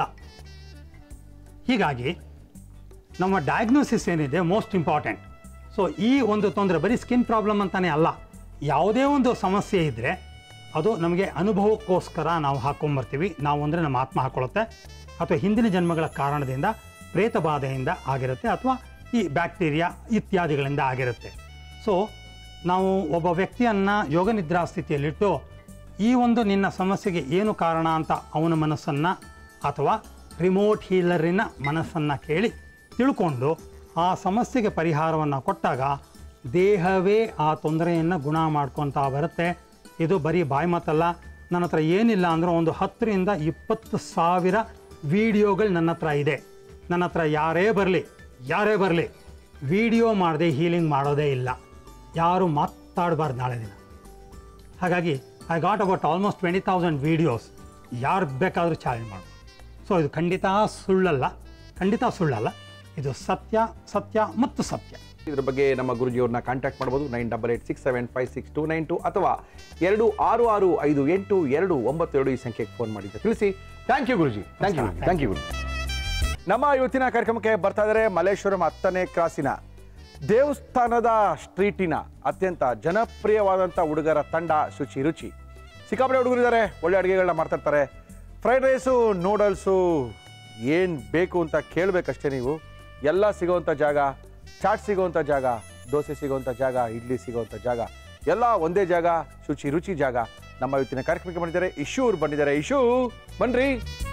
ಹೀಗಾಗಿ ನಮ್ಮ ಡಯಾಗ್ನೋಸಿಸ್ ಏನಿದೆ ಮೋಸ್ಟ್ ಇಂಪಾರ್ಟೆಂಟ್ ಸೊ ಈ ಒಂದು ತೊಂದರೆ ಬರೀ ಸ್ಕಿನ್ ಪ್ರಾಬ್ಲಮ್ ಅಂತಾನೆ ಅಲ್ಲ ಯಾವುದೇ ಒಂದು ಸಮಸ್ಯೆ ಇದ್ದರೆ ಅದು ನಮಗೆ ಅನುಭವಕ್ಕೋಸ್ಕರ ನಾವು ಹಾಕ್ಕೊಂಬರ್ತೀವಿ ನಾವು ಅಂದರೆ ನಮ್ಮ ಆತ್ಮ ಹಾಕ್ಕೊಳ್ಳುತ್ತೆ ಅಥವಾ ಹಿಂದಿನ ಜನ್ಮಗಳ ಕಾರಣದಿಂದ ಪ್ರೇತ ಬಾಧೆಯಿಂದ ಆಗಿರುತ್ತೆ ಅಥವಾ ಈ ಬ್ಯಾಕ್ಟೀರಿಯಾ ಇತ್ಯಾದಿಗಳಿಂದ ಆಗಿರುತ್ತೆ ಸೊ ನಾವು ಒಬ್ಬ ವ್ಯಕ್ತಿಯನ್ನು ಯೋಗ ನಿದ್ರಾ ಸ್ಥಿತಿಯಲ್ಲಿಟ್ಟು ಈ ಒಂದು ನಿನ್ನ ಸಮಸ್ಯೆಗೆ ಏನು ಕಾರಣ ಅಂತ ಅವನ ಮನಸ್ಸನ್ನು ಅಥವಾ ರಿಮೋಟ್ ಹೀಲರಿನ ಮನಸ್ಸನ್ನು ಕೇಳಿ ತಿಳ್ಕೊಂಡು ಆ ಸಮಸ್ಯೆಗೆ ಪರಿಹಾರವನ್ನು ಕೊಟ್ಟಾಗ ದೇಹವೇ ಆ ತೊಂದರೆಯನ್ನು ಗುಣ ಮಾಡ್ಕೊತಾ ಬರುತ್ತೆ ಇದು ಬರೀ ಬಾಯಿ ಮಾತಲ್ಲ ನನ್ನ ಹತ್ರ ಏನಿಲ್ಲ ಅಂದ್ರೆ ಒಂದು ಹತ್ತರಿಂದ ಇಪ್ಪತ್ತು ಸಾವಿರ ವಿಡಿಯೋಗಳು ನನ್ನ ಹತ್ರ ಇದೆ ನನ್ನ ಹತ್ರ ಯಾರೇ ಬರಲಿ ಯಾರೇ ಬರಲಿ ವಿಡಿಯೋ ಮಾಡದೆ ಹೀಲಿಂಗ್ ಮಾಡೋದೇ ಇಲ್ಲ ಯಾರು ಮಾತಾಡಬಾರ್ದು ನಾಳೆ ದಿನ ಹಾಗಾಗಿ I got about almost twenty thousand videos ಯಾರು ಬೇಕಾದರೂ ಚಾಲೆಂಜ್ ಮಾಡ್ಬೋದು ಸೊ ಇದು ಖಂಡಿತ ಸುಳ್ಳಲ್ಲ ಖಂಡಿತ ಸುಳ್ಳಲ್ಲ ಇದು ಸತ್ಯ ಸತ್ಯ ಮತ್ತು ಸತ್ಯ ಇದ್ರ ಬಗ್ಗೆ ನಮ್ಮ ಗುರುಜಿಯವ್ರನ್ನ ಕಾಂಟ್ಯಾಕ್ಟ್ ಮಾಡ್ಬೋದು nine double eight six seven five six two nine two ಅಥವಾ ಎರಡು ಆರು ಆರು ಐದು ಎಂಟು ಎರಡು ಒಂಬತ್ತು ಎರಡು ಈ ಸಂಖ್ಯೆಗೆ ಫೋನ್ ಮಾಡಿದ್ದೆ ತಿಳಿಸಿ thank you Guruji thank you thank you Guruji ನಮ್ಮ ಇವತ್ತಿನ ಕಾರ್ಯಕ್ರಮಕ್ಕೆ ಬರ್ತಾ ಇದ್ದಾರೆ ಮಲ್ಲೇಶ್ವರಂ ಹತ್ತನೇ ಕ್ರಾಸಿನ ದೇವಸ್ಥಾನದ ಸ್ಟ್ರೀಟಿನ ಅತ್ಯಂತ ಜನಪ್ರಿಯವಾದಂಥ ಹುಡುಗರ ತಂಡ ಶುಚಿ ರುಚಿ ಸಿಕ್ಕಾಪಟ್ಟೆ ಹುಡುಗರಿದ್ದಾರೆ ಒಳ್ಳೆ ಅಡುಗೆಗಳನ್ನ ಮಾಡ್ತಿರ್ತಾರೆ ಫ್ರೈಡ್ ರೈಸು ನೂಡಲ್ಸು ಏನು ಬೇಕು ಅಂತ ಕೇಳಬೇಕಷ್ಟೇ ನೀವು ಎಲ್ಲ ಸಿಗೋವಂಥ ಜಾಗ ಚಾಟ್ ಸಿಗೋವಂಥ ಜಾಗ ದೋಸೆ ಸಿಗೋವಂಥ ಜಾಗ ಇಡ್ಲಿ ಸಿಗೋವಂಥ ಜಾಗ ಎಲ್ಲ ಒಂದೇ ಜಾಗ ಶುಚಿ ರುಚಿ ಜಾಗ ನಮ್ಮ ಇವತ್ತಿನ ಕಾರ್ಯಕ್ರಮಕ್ಕೆ ಬಂದಿದ್ದಾರೆ ಇಶು ಅವ್ರು ಬಂದಿದ್ದಾರೆ ಇಶು ಬನ್ರಿ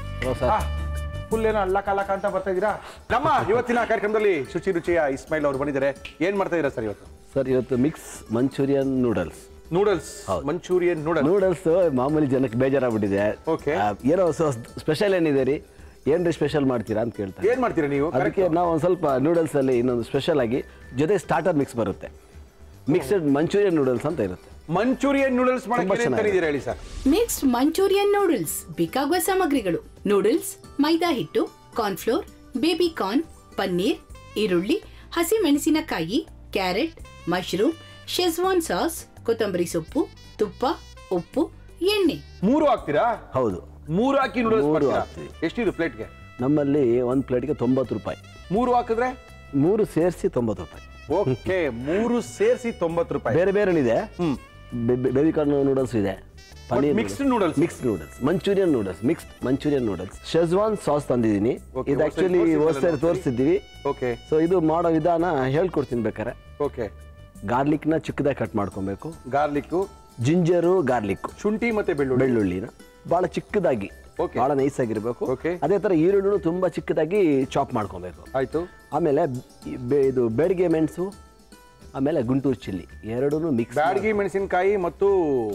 ಫುಲ್ ಏನೋ ಅಲ್ಲಕ ಅಲ್ಲಕ ಅಂತ ಬರ್ತಾ ಇದ್ದೀರಾ ನಮ್ಮ ಇವತ್ತಿನ ಕಾರ್ಯಕ್ರಮದಲ್ಲಿ ಶುಚಿ ರುಚಿಯ ಇಸ್ಮೈಲ್ ಅವರು ಬಂದಿದ್ದಾರೆ ಏನ್ ಮಾಡ್ತಾ ಇದ್ದೀರಾ ಸರ್ ಇವತ್ತು ಸರ್ ಇವತ್ತು mix Manchurian noodles noodles Manchurian noodles noodles ಮಾಮೂಲಿ ಜನಕ್ಕೆ ಬೇಜಾರಾಗ್ಬಿಟ್ಟಿದೆ Okay. ಆ, ಏನೋ ಸ್ಪೆಷಲ್ ಏನಿದೆ ರೀ ಏನ್ರಿ ಸ್ಪೆಷಲ್ ಮಾಡ್ತೀರಾ ಅಂತ ಕೇಳ್ತಾರೆ ಏನ್ ಮಾಡ್ತೀರಾ ನೀವು ಅದಕ್ಕೆ ನಾವು ಒಂದು ಸ್ವಲ್ಪ ನೂಡಲ್ಸ್ ಅಲ್ಲಿ ಇನ್ನೊಂದು ಸ್ಪೆಷಲ್ ಆಗಿ ಜೊತೆ ಸ್ಟಾರ್ಟರ್ ಮಿಕ್ಸ್ ಬರುತ್ತೆ ಮಿಕ್ಸ್ಡ್ ಮಂಚೂರಿಯನ್ ನೂಡಲ್ಸ್ ಅಂತ ಇರುತ್ತೆ ಮಂಚೂರಿಯನ್ ನೂಡಲ್ಸ್ ಮಾಡಕ್ಕೆ ತುಂಬಾ ಏನೇನ್ ಚೆನ್ನಾಗಿದೆ. ತಂದಿದ್ದೀರಾ ಹೇಳಿ ಸರ್ ಮಿಕ್ಸ್ಡ್ ಮಂಚೂರಿಯನ್ ನೂಡಲ್ಸ್ ಬೇಕಾಗುವ ಸಾಮಗ್ರಿಗಳು ನೂಡಲ್ಸ್ ಮೈದಾ ಹಿಟ್ಟು ಕಾರ್ನ್ಫ್ಲೋರ್ ಬೇಬಿ ಕಾರ್ನ್ ಪನ್ನೀರ್ ಈರುಳ್ಳಿ ಹಸಿ ಮೆಣಸಿನಕಾಯಿ ಕ್ಯಾರೆಟ್ ಮಶ್ರೂಮ್ ಶೆಜ್ವಾನ್ ಸಾಸ್ ಕೊತ್ತಂಬರಿ ಸೊಪ್ಪು ತುಪ್ಪ ಉಪ್ಪು ಎಣ್ಣೆ ಮೂರು ಹಾಕ್ತೀರಾ ಹೌದು ಮೂರು ಹಾಕಿ ನೂಡಲ್ಸ್ ಮೂರು ಮಾಡ್ತೀರಾ ಹಾಕ್ತೀವಿ. ಎಷ್ಟಿದು ಪ್ಲೇಟ್ಗೆ ನಮ್ಮಲ್ಲಿ ಒಂದು ಪ್ಲೇಟ್ಗೆ ತೊಂಬತ್ತು ರೂಪಾಯಿ ಮೂರು ಹಾಕಿದ್ರೆ ಮೂರು ಸೇರಿಸಿ ತೊಂಬತ್ತು ರೂಪಾಯಿ ಓಕೆ ಮೂರು ಸೇರಿಸಿ ತೊಂಬತ್ತು ರೂಪಾಯಿ ಬೇರೆ ಬೇರೆ ಇದೆ ಹ್ಮ್ ಬೇಬಿ ಕಾರ್ನ್ ನೂಡಲ್ಸ್ ಇದೆ mixed noodles. Mix noodles Manchurian noodles mixed Manchurian noodles Schezwan sauce ತಂದಿದ್ದೀನಿ Okay, ಇದು ಹೊಸ್ದಾಗಿ ಆಕ್ಚುಲಿ ತೋರ್ಸಿದ್ರಲ್ಲ ಹೊಸ್ದಾಗಿ ನಾವು. ತೋರಿಸಿದ್ದೀವಿ ಓಕೆ ಸೊ ಇದು ಮಾಡೋ ವಿಧಾನ ಹೇಳ್ಕೊಡ್ತೀನಿ ಬೇಕಾರೆ ಓಕೆ ಗಾರ್ಲಿಕ್ನ ಚಿಕ್ಕದಾಗಿ ಕಟ್ ಮಾಡ್ಕೊಬೇಕು ಗಾರ್ಲಿಕ್ ಜಿಂಜರು ಗಾರ್ಲಿಕ್ ಶುಂಠಿ ಮತ್ತೆ ಬೆಳ್ಳುಳ್ಳಿ ಬೆಳ್ಳುಳ್ಳಿನ ಭಾಳ ಚಿಕ್ಕದಾಗಿ Okay. ಭಾಳ ನೈಸ್ ಆಗಿರಬೇಕು Okay. ಅದೇ ಥರ ಈರುಳ್ಳಿನೂ ತುಂಬ ಚಿಕ್ಕದಾಗಿ ಚಾಪ್ ಮಾಡ್ಕೊಬೇಕು ಆಯ್ತು ಆಮೇಲೆ ಈ ಬೆ- ಇದು ಬೇಡಿಗೆ ಮೆಣಸು ಆಮೇಲೆ ಗುಂಟೂರು ಚಿಲ್ಲಿ ಎರಡೂ ಮಿಕ್ಸ್ ಬ್ಯಾಡಗಿ ಮೆಣಸಿನಕಾಯಿ ಮತ್ತು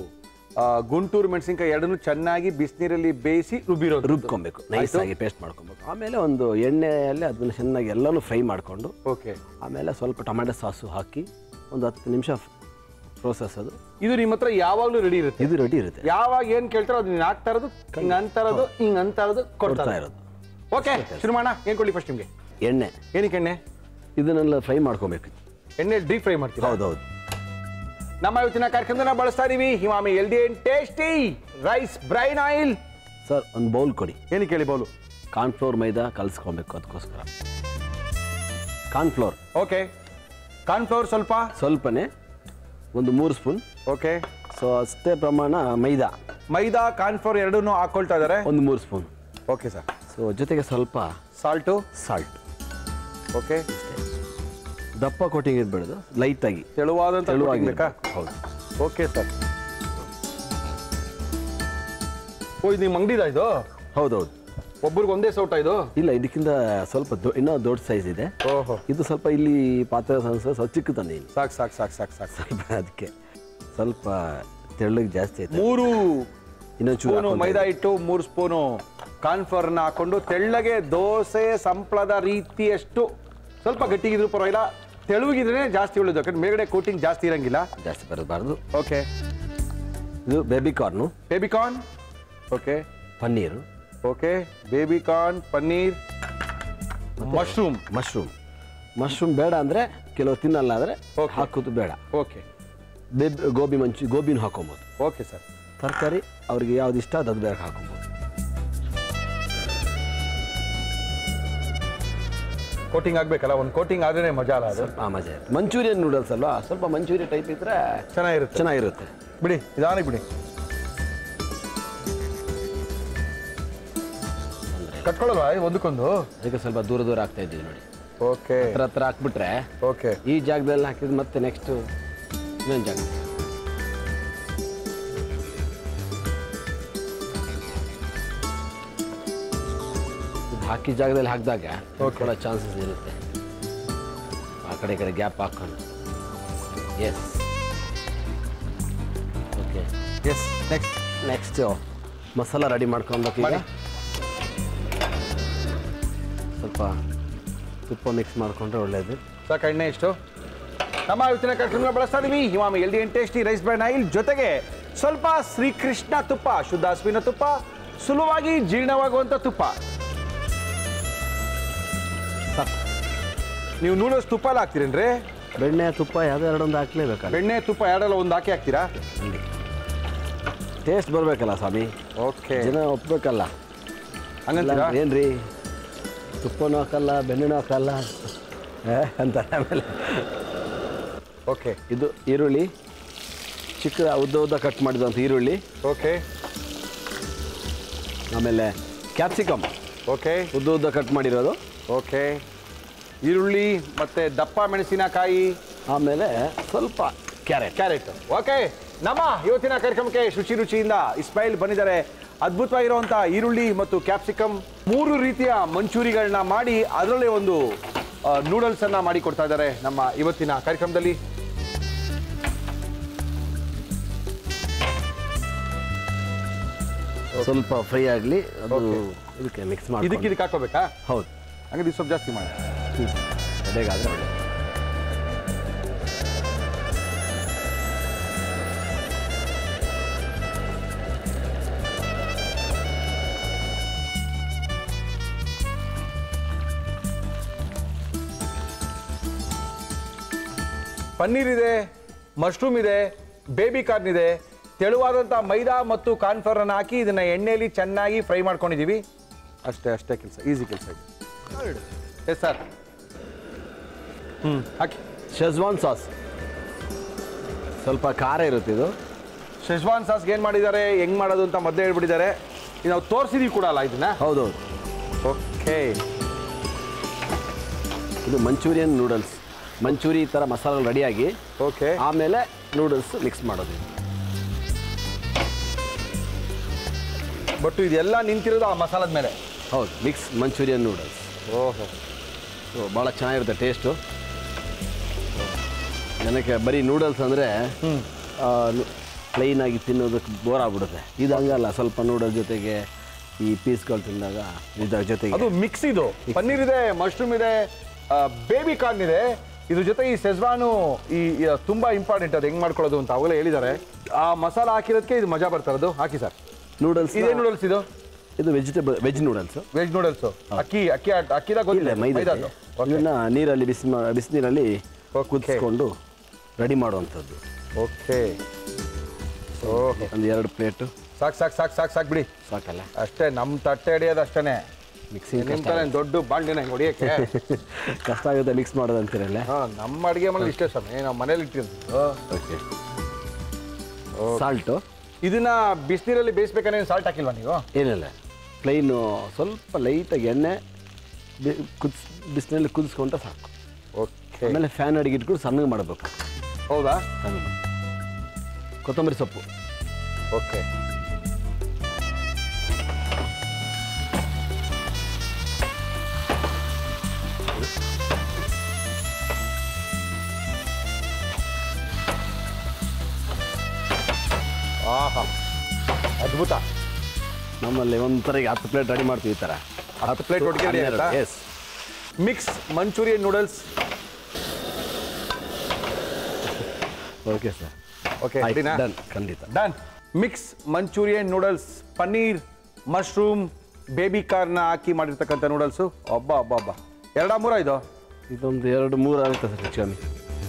ಆ, ಗುಂಟೂರು ಮೆಣಸಿನಕಾಯಿ ಎರಡನ್ನೂ ಚೆನ್ನಾಗಿ ಬಿಸಿನೀರಲ್ಲಿ ಬೇಯಿಸಿ ರುಬ್ಬಿರೋದು ರುಬ್ಕೊಬೇಕು ನೈಸ್ ಆಗಿ ಪೇಸ್ಟ್ ಮಾಡ್ಕೊಬೇಕು ಆಮೇಲೆ ಒಂದು ಎಣ್ಣೆಯಲ್ಲಿ ಅದನ್ನ ಚೆನ್ನಾಗಿ ಎಲ್ಲನೂ ಫ್ರೈ ಮಾಡಿಕೊಂಡು ಓಕೆ ಆಮೇಲೆ ಸ್ವಲ್ಪ ಟೊಮೆಟೊ ಸಾಸು ಹಾಕಿ ಒಂದು ಹತ್ತು ನಿಮಿಷ ಪ್ರೋಸೆಸ್ ಅದು ಇದು ನಿಮ್ಮ ಹತ್ರ ಯಾವಾಗಲೂ ರೆಡಿ ಇರುತ್ತೆ ಇದು ರೆಡಿ ಇರುತ್ತೆ ಯಾವಾಗ ಏನ್ ಕೇಳ್ತಾರೋ ಅದನ್ನ ಹಾಕ್ತಾ ಇರೋದು ಹಿಂಗ್ ಅಂತ ಇರೋದು ಹಿಂಗ್ ಅಂತ ಇರೋದು ಕೊಡ್ತಾ ಕೊಡ್ತಾ ಇರೋದು ಇರೋದು ಓಕೆ ಶುರು ಮಾಡೋಣ ಏನ್ ಕೊಡ್ಲಿ ಫಸ್ಟ್ ನಿಮ್ಗೆ ಎಣ್ಣೆ ಏನಕ್ಕೆ ಎಣ್ಣೆ ಇದನ್ನೆಲ್ಲ ಫ್ರೈ ಮಾಡ್ಕೊಬೇಕು ಎಣ್ಣೆ ಡೀಪ್ ಫ್ರೈ ಮಾಡ್ತೀರಾ ಹೌದೌದು ನಮ್ಮ ಇವತ್ತಿನ ಕಾರ್ಯಕ್ರಮದಲ್ಲಿ ನಾವು ಬಳಸ್ತಾ ಇದೀವಿ Emami healthy and tasty rice bran oil sir ಒಂದು ಬೌಲ್ ಕೊಡಿ ಏನಕ್ಕೆ ಹೇಳಿ ಬೋಲು ಕಾರ್ನ್ಫ್ಲೋರ್ ಮೈದಾ ಕಲಿಸ್ಕೊಬೇಕು ಅದಕ್ಕೋಸ್ಕರ ಕಾರ್ನ್ಫ್ಲೋರ್ ಓಕೆ ಕಾರ್ನ್ಫ್ಲವರ್ ಸ್ವಲ್ಪ ಸ್ವಲ್ಪನೇ ಒಂದು ಮೂರು ಸ್ಪೂನ್ ಓಕೆ ಸೊ ಅಷ್ಟೇ ಪ್ರಮಾಣ ಮೈದಾ ಮೈದಾ ಕಾರ್ನ್ಫ್ಲವರ್ ಎರಡನ್ನೂ ಹಾಕೊಳ್ತಾ ಇದ್ದಾರೆ ಒಂದು ಮೂರು ಸ್ಪೂನ್ ಓಕೆ ಸರ್ ಸೊ ಜೊತೆಗೆ ಸ್ವಲ್ಪ ಸಾಲ್ಟು ಸಾಲ್ಟ್ ಓಕೆ ದಪ್ಪ ಕೋಟಿಂಗ್ ಇರಬೇಡ್ದು ಲೈಟಾಗಿ ತೆಳುವಾದಂತ ತೆಳುವಾಗಿ ಬೇಕಾ ಹೌದು ಓಕೆ ಸರ್ ಓ ಇದು ನಿಮ್ಮ ಅಂಗಡಿದ ಇದು ಹೌದೌದು ಒಬ್ರಿಗೆ ಒಂದೇ ಸೌಟ ಇದು ಇಲ್ಲ ಇದಕ್ಕಿಂತ ಸ್ವಲ್ಪ ದೊ ಇನ್ನೂ ದೊಡ್ಡ ಸೈಜ್ ಇದೆ ಓಹೋ ಇದು ಸ್ವಲ್ಪ ಇಲ್ಲಿ ಪಾತ್ರೆ ಸಣ್ಣ ಸ್ವಲ್ಪ ಚಿಕ್ಕ ತಂದೀನಿ ಸಾಕು ಸಾಕು ಸಾಕು ಸಾಕು ಸಾಕು ಸ್ವಲ್ಪ ಅದಕ್ಕೆ ಸ್ವಲ್ಪ ತೆಳ್ಳಗೆ ಜಾಸ್ತಿ ಆಯ್ತು ಮೂರು ಇನ್ನೊಂದು ಚೂರು ಸ್ಪೂನು ಹಾಕ್ಕೊಂತ ಮೈದಾ ಹಿಟ್ಟು ಮೂರು ಸ್ಪೂನು ಕಾರ್ನ್ಫ್ಲವರ್ನ ಹಾಕೊಂಡು ತೆಳ್ಳಗೆ ದೋಸೆ ಸಂಪ್ಳದ ರೀತಿಯಷ್ಟು ಸ್ವಲ್ಪ ಗಟ್ಟಿಗಿದ್ರು ಪರವಾಗಿಲ್ಲ ತೆಳುಗಿದ್ರೆ ಜಾಸ್ತಿ ಉಳಿದು ಯಾಕಂದ್ರೆ ಮೇಲ್ಗಡೆ ಕೋಟಿಂಗ್ ಜಾಸ್ತಿ ಇರಂಗಿಲ್ಲ ಇದ್ದೀನಿ. ಜಾಸ್ತಿ ಬರಬಾರ್ದು ಓಕೆ ಇದು baby corn baby corn okay paneer okay baby corn paneer mushroom mushroom mushroom ಬೇಡ ಅಂದರೆ ಕೆಲವು ತಿನ್ನಲ್ಲ ಅಂದರೆ Okay. ಹಾಕೋದು ಬೇಡ ಓಕೆ ಬೇಬಿ ಗೋಬಿ ಮಂಚು ಗೋಬಿನೂ ಹಾಕೊಬೋದು ಓಕೆ ಸರ್ ತರಕಾರಿ ಅವ್ರಿಗೆ ಯಾವ್ದು ಇಷ್ಟ ಅದು ಅದು ಬೇರೆ ಹಾಕೊಬೋದು ಕೋಟಿಂಗ್ ಆಗ್ಬೇಕಲ್ಲ ಒಂದು ಕೋಟಿಂಗ್ ಆದ್ರೇನೆ ಮಜಾ ಅಲ್ಲ ಅದು ಆ ಮಜಾ ಇರುತ್ತೆ ಮಂಚೂರಿಯನ್ ನೂಡಲ್ಸ್ ಅಲ್ವಾ ಸ್ವಲ್ಪ ಮಂಚೂರಿ ಟೈಪ್ ಇದ್ರೆ ಚೆನ್ನಾಗಿರುತ್ತೆ ಚೆನ್ನಾಗಿರುತ್ತೆ ಬಿಡಿ ನಿಧಾನಕ್ಕೆ ಬಿಡಿ ಕಟ್ಕೊಳ್ಳಲ್ವಾ ಇದು ಒಂದಕ್ಕೊಂದು ಅದಕ್ಕೆ ಸ್ವಲ್ಪ ದೂರ ದೂರ ಆಗ್ತಾ ಇದ್ದೀವಿ ನೋಡಿ ಓಕೆ ಹತ್ರ ಹತ್ರ ಹಾಕ್ಬಿಟ್ರೆ ಓಕೆ ಈ ಜಾಗದಲ್ಲಿ ಹಾಕಿದ್ರೆ ಮತ್ತೆ ನೆಕ್ಸ್ಟ್ ಇನ್ನೊಂದು ಜಾಗ ಇದು ಹಾಕಿ ಜಾಗದಲ್ಲಿ ಹಾಕಿದಾಗ ಕೂಡ ಚಾನ್ಸಸ್ ಇರುತ್ತೆ ಆ ಕಡೆ ಈ ಕಡೆ ಗ್ಯಾಪ್ ಹಾಕೊಂಡು yes okay yes next next masala ready ಮಾಡ್ಕೊಬೇಕು ಈಗ ಮಾಡಿ. ಸ್ವಲ್ಪ ತುಪ್ಪ ಮಿಕ್ಸ್ ಮಾಡಿಕೊಂಡ್ರೆ ಒಳ್ಳೆಯದು ಸಾಕು ಎಣ್ಣೆ ಇಷ್ಟು ನಮ್ಮ ಇವತ್ತಿನ ಕಾರ್ಯಕ್ರಮ ಬಳಸ್ತಾ ಇದೀವಿ Emami healthy and tasty rice brand oil ಜೊತೆಗೆ ಸ್ವಲ್ಪ ಶ್ರೀಕೃಷ್ಣ ತುಪ್ಪ ಶುದ್ಧ ಹಸುವಿನ ತುಪ್ಪ ಸುಲಭವಾಗಿ ಜೀರ್ಣವಾಗುವಂಥ ತುಪ್ಪ ಸಾಕು. ನೀವು ನೂಡಲ್ಸ್ ತುಪ್ಪ ಎಲ್ಲ ಹಾಕ್ತೀರೇನ್ರಿ ಬೆಣ್ಣೆ ತುಪ್ಪ ಯಾವುದೋ ಎರಡೊಂದು ಹಾಕ್ಲೇಬೇಕಲ್ಲ ಬೆಣ್ಣೆ ತುಪ್ಪ ಎರಡೆಲ್ಲ ಒಂದು ಹಾಕಿ ಹಾಕ್ತೀರಾ ಟೇಸ್ಟ್ ಬರಬೇಕಲ್ಲ ಸ್ವಾಮಿ ಓಕೆ ಜನ ಒಪ್ಬೇಕಲ್ಲ ಹಂಗಂತೀರಾ ಏನ್ರಿ ತುಪ್ಪನೂ ಹಾಕಲ್ಲ ಬೆಣ್ಣೆನೂ ಹಾಕಲ್ಲ ಏ, ಅಂತಾರೆ ಆಮೇಲೆ ಓಕೆ ಇದು ಈರುಳ್ಳಿ ಚಿಕ್ಕ ಉದ್ದ ಉದ್ದ ಕಟ್ ಮಾಡಿದಂಥ ಈರುಳ್ಳಿ ಓಕೆ ಆಮೇಲೆ ಕ್ಯಾಪ್ಸಿಕಮ್ ಓಕೆ ಉದ್ದ ಉದ್ದ ಕಟ್ ಮಾಡಿರೋದು ಓಕೆ ಈರುಳ್ಳಿ ಮತ್ತೆ ದಪ್ಪ ಮೆಣಸಿನಕಾಯಿ ಆಮೇಲೆ ಸ್ವಲ್ಪ ಕ್ಯಾರೆಟ್ ಕ್ಯಾರೆಟ್ ಓಕೆ ನಮ್ಮ ಇವತ್ತಿನ ಕಾರ್ಯಕ್ರಮಕ್ಕೆ ಶುಚಿ ರುಚಿಯಿಂದ ಇಸ್ಮಾಯಿಲ್ ಬಂದಿದ್ದಾರೆ ಅದ್ಭುತವಾಗಿರುವಂಥ ಈರುಳ್ಳಿ ಮತ್ತು ಕ್ಯಾಪ್ಸಿಕಮ್ ಮೂರು ರೀತಿಯ ಮಂಚೂರಿಗಳನ್ನ ಮಾಡಿ ಅದರಲ್ಲೇ ಒಂದು ನೂಡಲ್ಸ್ ಅನ್ನ ಮಾಡಿ ಕೊಡ್ತಾ ಇದ್ದಾರೆ ನಮ್ಮ ಇವತ್ತಿನ ಕಾರ್ಯಕ್ರಮದಲ್ಲಿ ಸ್ವಲ್ಪ ಫ್ರೈ ಆಗಲಿ ಅದು ಇದಕ್ಕೆ ಮಿಕ್ಸ್ ಮಾಡಿ ಇದಕ್ಕೆ ಇದಕ್ಕೆ ಹಾಕೋಬೇಕಾ ಹೌದು ಹಂಗಾದ್ರೆ ಇದು ಸ್ವಲ್ಪ ಜಾಸ್ತಿ ಮಾಡಿ ಎಡೆಗಾದ್ರೆ ಒಳ್ಳೆ ಪನ್ನೀರ್ ಇದೆ ಮಶ್ರೂಮ್ ಇದೆ ಬೇಬಿ ಕಾರ್ನ್ ಇದೆ ತೆಳುವಾದಂಥ ಮೈದಾ ಮತ್ತು ಕಾರ್ನ್ಫ್ಲವರ್ ಅನ್ನು ಹಾಕಿ ಇದನ್ನ ಎಣ್ಣೆಯಲ್ಲಿ ಚೆನ್ನಾಗಿ ಫ್ರೈ ಮಾಡ್ಕೊಂಡಿದ್ದೀವಿ ಅಷ್ಟೇ ಅಷ್ಟೇ ಕೆಲಸ ಈಸಿ ಕೆಲಸ ಇದೆ ಎಸ್ ಸರ್ ಹ್ಞೂ ಹಾಕಿ ಶೆಜ್ವಾನ್ ಸಾಸ್ ಸ್ವಲ್ಪ ಖಾರ ಇರುತ್ತೆ ಇದು ಶೆಜ್ವಾನ್ ಸಾಸ್ಗೆ ಏನು ಮಾಡಿದ್ದಾರೆ ಹೆಂಗ್ ಮಾಡೋದು ಅಂತ ಮೊದಲೇ ಹೇಳ್ಬಿಟ್ಟಿದ್ದಾರೆ ಇದು ನಾವು ತೋರಿಸಿದೀವಿ ಕೂಡ ಅಲ್ಲ ಇದನ್ನ ಹೌದೌದು ಓಕೆ ಇದು ಮಂಚೂರಿಯನ್ ನೂಡಲ್ಸ್ ಮಂಚೂರಿ ಥರ ಮಸಾಲೆ ರೆಡಿಯಾಗಿ ಓಕೆ ಆಮೇಲೆ ನೂಡಲ್ಸ್ ಮಿಕ್ಸ್ ಮಾಡೋದು ಬಟ್ ಇದೆಲ್ಲ ನಿಂತಿರೋದು ಆ ಮಸಾಲದ ಮೇಲೆ ಹೌದು ಮಿಕ್ಸ್ ಮಂಚೂರಿಯನ್ ನೂಡಲ್ಸ್ ಓಹೋ ಸೊ ಭಾಳ ಚೆನ್ನಾಗಿರುತ್ತೆ ಟೇಸ್ಟು ಜನಕ್ಕೆ ಬರೀ ನೂಡಲ್ಸ್ ಅಂದರೆ ಪ್ಲೈನಾಗಿ ತಿನ್ನೋದಕ್ಕೆ ಬೋರ್ ಆಗ್ಬಿಡುತ್ತೆ ಇದು ಹಂಗಲ್ಲ ಸ್ವಲ್ಪ ನೂಡಲ್ಸ್ ಜೊತೆಗೆ ಈ ಪೀಸ್ಗಳು ತಿಂದಾಗ ಇದ್ರ ಜೊತೆಗೆ ಅದು ಮಿಕ್ಸ್ ಇದು ಪನ್ನೀರ್ ಇದೆ ಮಶ್ರೂಮ್ ಇದೆ ಬೇಬಿ ಕಾರ್ನ್ ಇದೆ ಇದ್ರ ಜೊತೆ ಈ ಸೆಜ್ವಾನು ಈ ಈ ತುಂಬಾ ಇಂಪಾರ್ಟೆಂಟ್ ಅದು ಹೆಂಗ್ ಮಾಡ್ಕೊಳ್ಳೋದು ಅಂತ ಅವಾಗಲೇ ಹೇಳಿದ್ದಾರೆ ಆ ಮಸಾಲ ಹಾಕಿರೋದಕ್ಕೆ ಇದು ಮಜಾ ಬರ್ತಾ ಇರೋದು ಹಾಕಿ ಸರ್ ನೂಡಲ್ಸ್ ಇದೇ ನೂಡಲ್ಸ್ ಇದು ಇದು vegetable veg noodles veg noodles ಅಕ್ಕಿ ಅಕ್ಕಿ ಅಕ್ಕಿದಾಗ ಇಲ್ಲ ಗೊತ್ತಿಲ್ಲ ಮೈದಾ ಮೈದಾದು ಇದನ್ನ ನೀರಲ್ಲಿ ಬಿಸಿ ಮಾ- ಬಿಸಿನೀರಲ್ಲಿ Okay. ಕುದಿಸ್ಕೊಂಡು ರೆಡಿ ಮಾಡುವಂಥದ್ದು ಓಕೆ ಓಹೋ ಒಂದು ಎರಡು ಪ್ಲೇಟು ಸಾಕು ಸಾಕು ಸಾಕು ಸಾಕು ಸಾಕು ಬಿಡಿ ಸಾಕಲ್ಲ ಅಷ್ಟೇ ನಮ್ಮ ತಟ್ಟೆ ಹಿಡಿಯೋದು ಅಷ್ಟೇನೆ ಮಿಕ್ಸಿಂಗ್ ನಿಮ್ಮ ತರ ಏನ್ ದೊಡ್ಡ ಬಾಂಡಿನ ಹಿಂಗೆ ಹೊಡಿಯಕ್ಕೆ ಕಷ್ಟ ಆಗುತ್ತೆ ಮಿಕ್ಸ್ ಮಾಡೋದು ಅಂತೀರಲ್ಲ ಹಾ ನಮ್ಮ ಅಡುಗೆ ಮನೇಲಿ ಇಷ್ಟೇ ಸಮಯ ನಾವು ಮನೇಲಿ ಇಟ್ಟಿರೋದು ಓಕೆ ಸಾಲ್ಟು ಇದನ್ನ ಬಿಸಿನೀರಲ್ಲಿ ಬೇಯಿಸ್ಬೇಕಾದ್ರೆ ಸಾಲ್ಟ್ ಹಾಕಿಲ್ವಾ ನೀವು ಏನಿಲ್ಲ ಪ್ಲೈನು ಸ್ವಲ್ಪ ಲೈಟಾಗಿ ಎಣ್ಣೆ ಬಿ ಕುದಿಸ್ ಬಿಸಿನಲ್ಲಿ ಕುದಿಸ್ಕೊಂಡ್ರೆ ಸಾಕು ಓಕೆ ಆಮೇಲೆ ಫ್ಯಾನ್ ಅಡಿಗೆ ಇಟ್ಕೊಂಡು ಸಣ್ಣಗೆ ಮಾಡಬೇಕು ಹೌದಾ ಸಣ್ಣಗೆ ಕೊತ್ತಂಬರಿ ಸೊಪ್ಪು ಓಕೆ ಆಹಾ ಅದ್ಭುತ ನಮ್ಮಲ್ಲಿ ಒಂಥರ ಈಗ ಹತ್ತು ಪ್ಲೇಟ್ ರೆಡಿ ಮಾಡ್ತೀವಿ ಈ ಥರ ಹತ್ತು ಪ್ಲೇಟ್ ಒಟ್ಟಿಗೆ ready ಆಗುತ್ತಾ? Yes mix Manchurian noodles okay sir okay ರೆಡಿನಾ ಡನ್ ಖಂಡಿತ done mix Manchurian noodles paneer mushroom baby corn ಹಾಕಿ ಮಾಡಿರ್ತಕ್ಕಂಥ ನೂಡಲ್ಸು ಅಬ್ಬಾ ಅಬ್ಬಾ ಅಬ್ಬಾ ಎರಡ ಮೂರ ಇದು ಇದೊಂದು ಎರಡು ಮೂರು ಆಗುತ್ತೆ ಸರ್ ಹೆಚ್ಚು ಕಮ್ಮಿ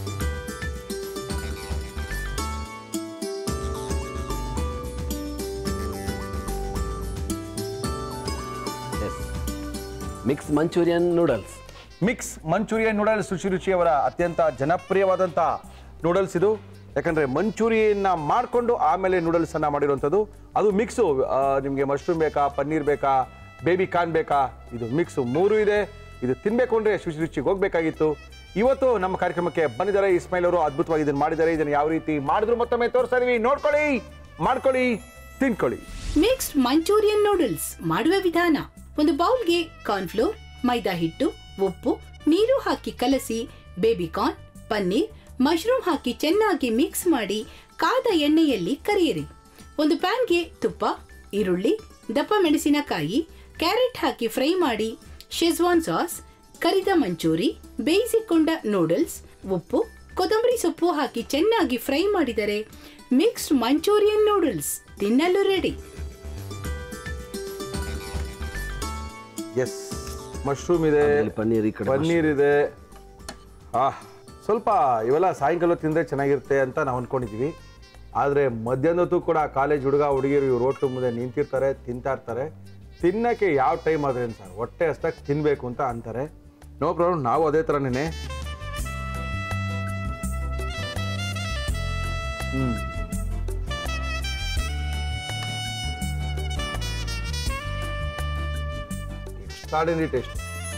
yes mix Manchurian noodles mix Manchurian noodles ರುಚಿ ರುಚಿಯವರ ಅತ್ಯಂತ ಜನಪ್ರಿಯವಾದಂಥ ನೂಡಲ್ಸ್ ಇದು ಯಾಕಂದ್ರೆ ಮಂಚೂರಿಯನ್ನ ಮಾಡಿಕೊಂಡು ಆಮೇಲೆ ನೂಡಲ್ಸ್ ಅನ್ನ ಮಾಡಿರುವಂಥದ್ದು ಅದು ಮಿಕ್ಸು ನಿಮಗೆ ಮಶ್ರೂಮ್ ಬೇಕಾ ಪನ್ನೀರ್ ಬೇಕಾ ಬೇಬಿ ಕಾರ್ನ್ ಬೇಕಾ ಇದು ಮಿಕ್ಸ್ ಮೂರು ಇದೆ ಇದು ತಿನ್ಬೇಕು ಅಂದ್ರೆ ಶುಚಿ ರುಚಿಗೆ ಹೋಗ್ಬೇಕಾಗಿತ್ತು ಇವತ್ತು ನಮ್ಮ ಕಾರ್ಯಕ್ರಮಕ್ಕೆ ಬಂದಿದ್ದಾರೆ ಇಸ್ಮಾಯಿಲ್ ಅವರು ಅದ್ಭುತವಾಗಿ ಇದನ್ನು ಮಾಡಿದ್ದಾರೆ ಇದನ್ನು ಯಾವ ರೀತಿ ಮಾಡಿದ್ರು ಮತ್ತೊಮ್ಮೆ ತೋರಿಸ್ತಾ ಇದೀವಿ ನೋಡ್ಕೊಳ್ಳಿ ಮಾಡ್ಕೊಳ್ಳಿ ತಿನ್ಕೊಳ್ಳಿ ಮಿಕ್ಸ್ಡ್ ಮಂಚೂರಿಯನ್ ನೂಡಲ್ಸ್ ಮಾಡುವ ವಿಧಾನ ಒಂದು ಬೌಲ್ಗೆ ಕಾರ್ನ್ಫ್ಲೋರ್ ಮೈದಾ ಹಿಟ್ಟು ಉಪ್ಪು ನೀರು ಹಾಕಿ ಕಲಸಿ ಬೇಬಿಕಾರ್ನ್ ಪನ್ನೀರ್ ಮಶ್ರೂಮ್ ಹಾಕಿ ಚೆನ್ನಾಗಿ ಮಿಕ್ಸ್ ಮಾಡಿ ಕಾದ ಎಣ್ಣೆಯಲ್ಲಿ ಕರಿಯಿರಿ ಒಂದು ಪ್ಯಾನ್ಗೆ ತುಪ್ಪ ಈರುಳ್ಳಿ ದಪ್ಪ ಮೆಣಸಿನಕಾಯಿ ಕ್ಯಾರೆಟ್ ಹಾಕಿ ಫ್ರೈ ಮಾಡಿ ಶೆಜ್ವಾನ್ ಸಾಸ್ ಕರಿದ ಮಂಚೂರಿ ಬೇಯಿಸಿಕೊಂಡ ನೂಡಲ್ಸ್ ಉಪ್ಪು ಕೊತ್ತಂಬರಿ ಸೊಪ್ಪು ಹಾಕಿ ಚೆನ್ನಾಗಿ ಫ್ರೈ ಮಾಡಿದರೆ ಮಿಕ್ಸ್ಡ್ ಮಂಚೂರಿಯನ್ ನೂಡಲ್ಸ್ ತಿನ್ನಲು ರೆಡಿ ಎಸ್ ಮಶ್ರೂಮ್ ಇದೆ ಆಮೇಲೆ ಪನ್ನೀರ್ ಈ ಕಡೆ ಪನ್ನೀರ್ ಇದೆ ಆ ಸ್ವಲ್ಪ ಇವೆಲ್ಲ ಸಾಯಂಕಾಲ ತಿಂದರೆ ಚೆನ್ನಾಗಿರುತ್ತೆ ಅಂತ ನಾವು ಅಂದ್ಕೊಂಡಿದ್ದೀವಿ ಆದರೆ ಮಧ್ಯಾಹ್ನ ಹೊತ್ತು ಕೂಡ ಕಾಲೇಜ್ ಹುಡುಗ ಹುಡುಗಿರು ಇವ್ರು ರೋಟ್ಲು ಮುಂದೆ ನಿಂತಿರ್ತಾರೆ ತಿಂತಾ ಇರ್ತಾರೆ ತಿನ್ನಕ್ಕೆ ಯಾವ ಟೈಮ್ ಆದ್ರೇನು ಸರ್ ಹೊಟ್ಟೆ ಅಷ್ಟಾಗಿ ತಿನ್ನಬೇಕು ಅಂತ ಅಂತಾರೆ ನೋ ಪ್ರಾಬ್ಲಮ್ ನಾವು ಅದೇ ಥರನೇ ಹ್ಞೂ ಎಕ್ಸ್ಟ್ರಾಡಿನರಿ ಟೇಸ್ಟ್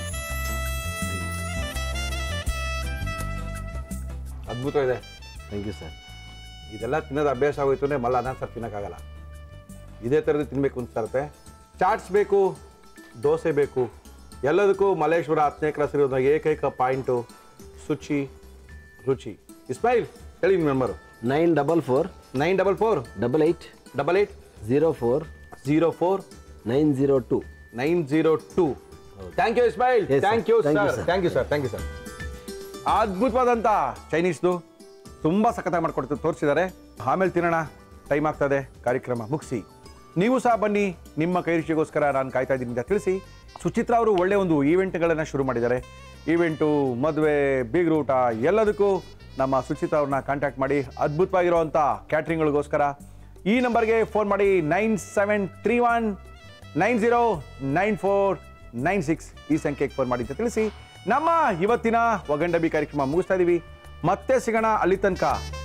ಅದ್ಭುತ ಇದೆ ಥ್ಯಾಂಕ್ ಯು ಸರ್ ಇದೆಲ್ಲ ತಿನ್ನೋದು ಅಭ್ಯಾಸ ಆಗೋಯ್ತು ಅಂದರೆ ಮಲ್ಲ ಅನ್ನ ಸಾರು ತಿನ್ನೋಕ್ಕಾಗಲ್ಲ ಇದೇ ಥರದ್ದು ತಿನ್ನಬೇಕು ಅಂತ ಇರುತ್ತೆ ಚಾಟ್ಸ್ ಬೇಕು ದೋಸೆ ಬೇಕು ಎಲ್ಲದಕ್ಕೂ ಮಲೇಶ್ವರ ಹತ್ತನೇ ಕ್ಲಾಸ್ ಇರೋದು ಏಕೈಕ ಪಾಯಿಂಟು ಶುಚಿ ರುಚಿ ಇಸ್ಮಾಯಿಲ್ ಹೇಳಿ ನಿಮ್ಮ number nine double four nine double four double eight double eight zero four zero four nine zero two nine zero two thank you Ismail Yes, sir. Thank you Thank you, sir sir. Thank you sir thank you sir ಅದ್ಭುತವಾದಂಥ ಚೈನೀಸ್ದು ತುಂಬ ಸಖತ್ತಾಗಿ ಮಾಡ್ಕೊಡ್ತು ತೋರಿಸಿದ್ದಾರೆ ಆಮೇಲೆ ತಿನ್ನೋಣ time ಆಗ್ತದೆ ಕಾರ್ಯಕ್ರಮ ಮುಗಿಸಿ ನೀವು ಸಹ ಬನ್ನಿ ನಿಮ್ಮ ಕೈ ರುಚಿಗೋಸ್ಕರ ನಾನು ಕಾಯ್ತಾ ಇದ್ದೀನಿ ಅಂತ ತಿಳಿಸಿ ಸುಚಿತ್ರಾ ಅವರು ಒಳ್ಳೆ ಒಂದು ಈವೆಂಟ್ಗಳನ್ನು ಶುರು ಮಾಡಿದ್ದಾರೆ ಈವೆಂಟು ಮದುವೆ ಬೀಗ್ರೂಟ ಎಲ್ಲದಕ್ಕೂ ನಮ್ಮ ಸುಚಿತ್ರಾ ಅವ್ರನ್ನ ಕಾಂಟ್ಯಾಕ್ಟ್ ಮಾಡಿ ಅದ್ಭುತವಾಗಿರುವಂಥ ಕ್ಯಾಟ್ರಿಂಗ್ಗಳಿಗೋಸ್ಕರ ಈ ನಂಬರ್ಗೆ ಫೋನ್ ಮಾಡಿ nine seven three one nine zero nine four nine six ಈ ಸಂಖ್ಯೆಗೆ ಫೋನ್ ಮಾಡಿ ಅಂತ ತಿಳಿಸಿ ನಮ್ಮ ಇವತ್ತಿನ ಒಗಂಡಬಿ ಕಾರ್ಯಕ್ರಮ ಮುಗಿಸ್ತಾ ಇದೀವಿ ಮತ್ತೆ ಸಿಗೋಣ ಅಲ್ಲಿ ತನಕ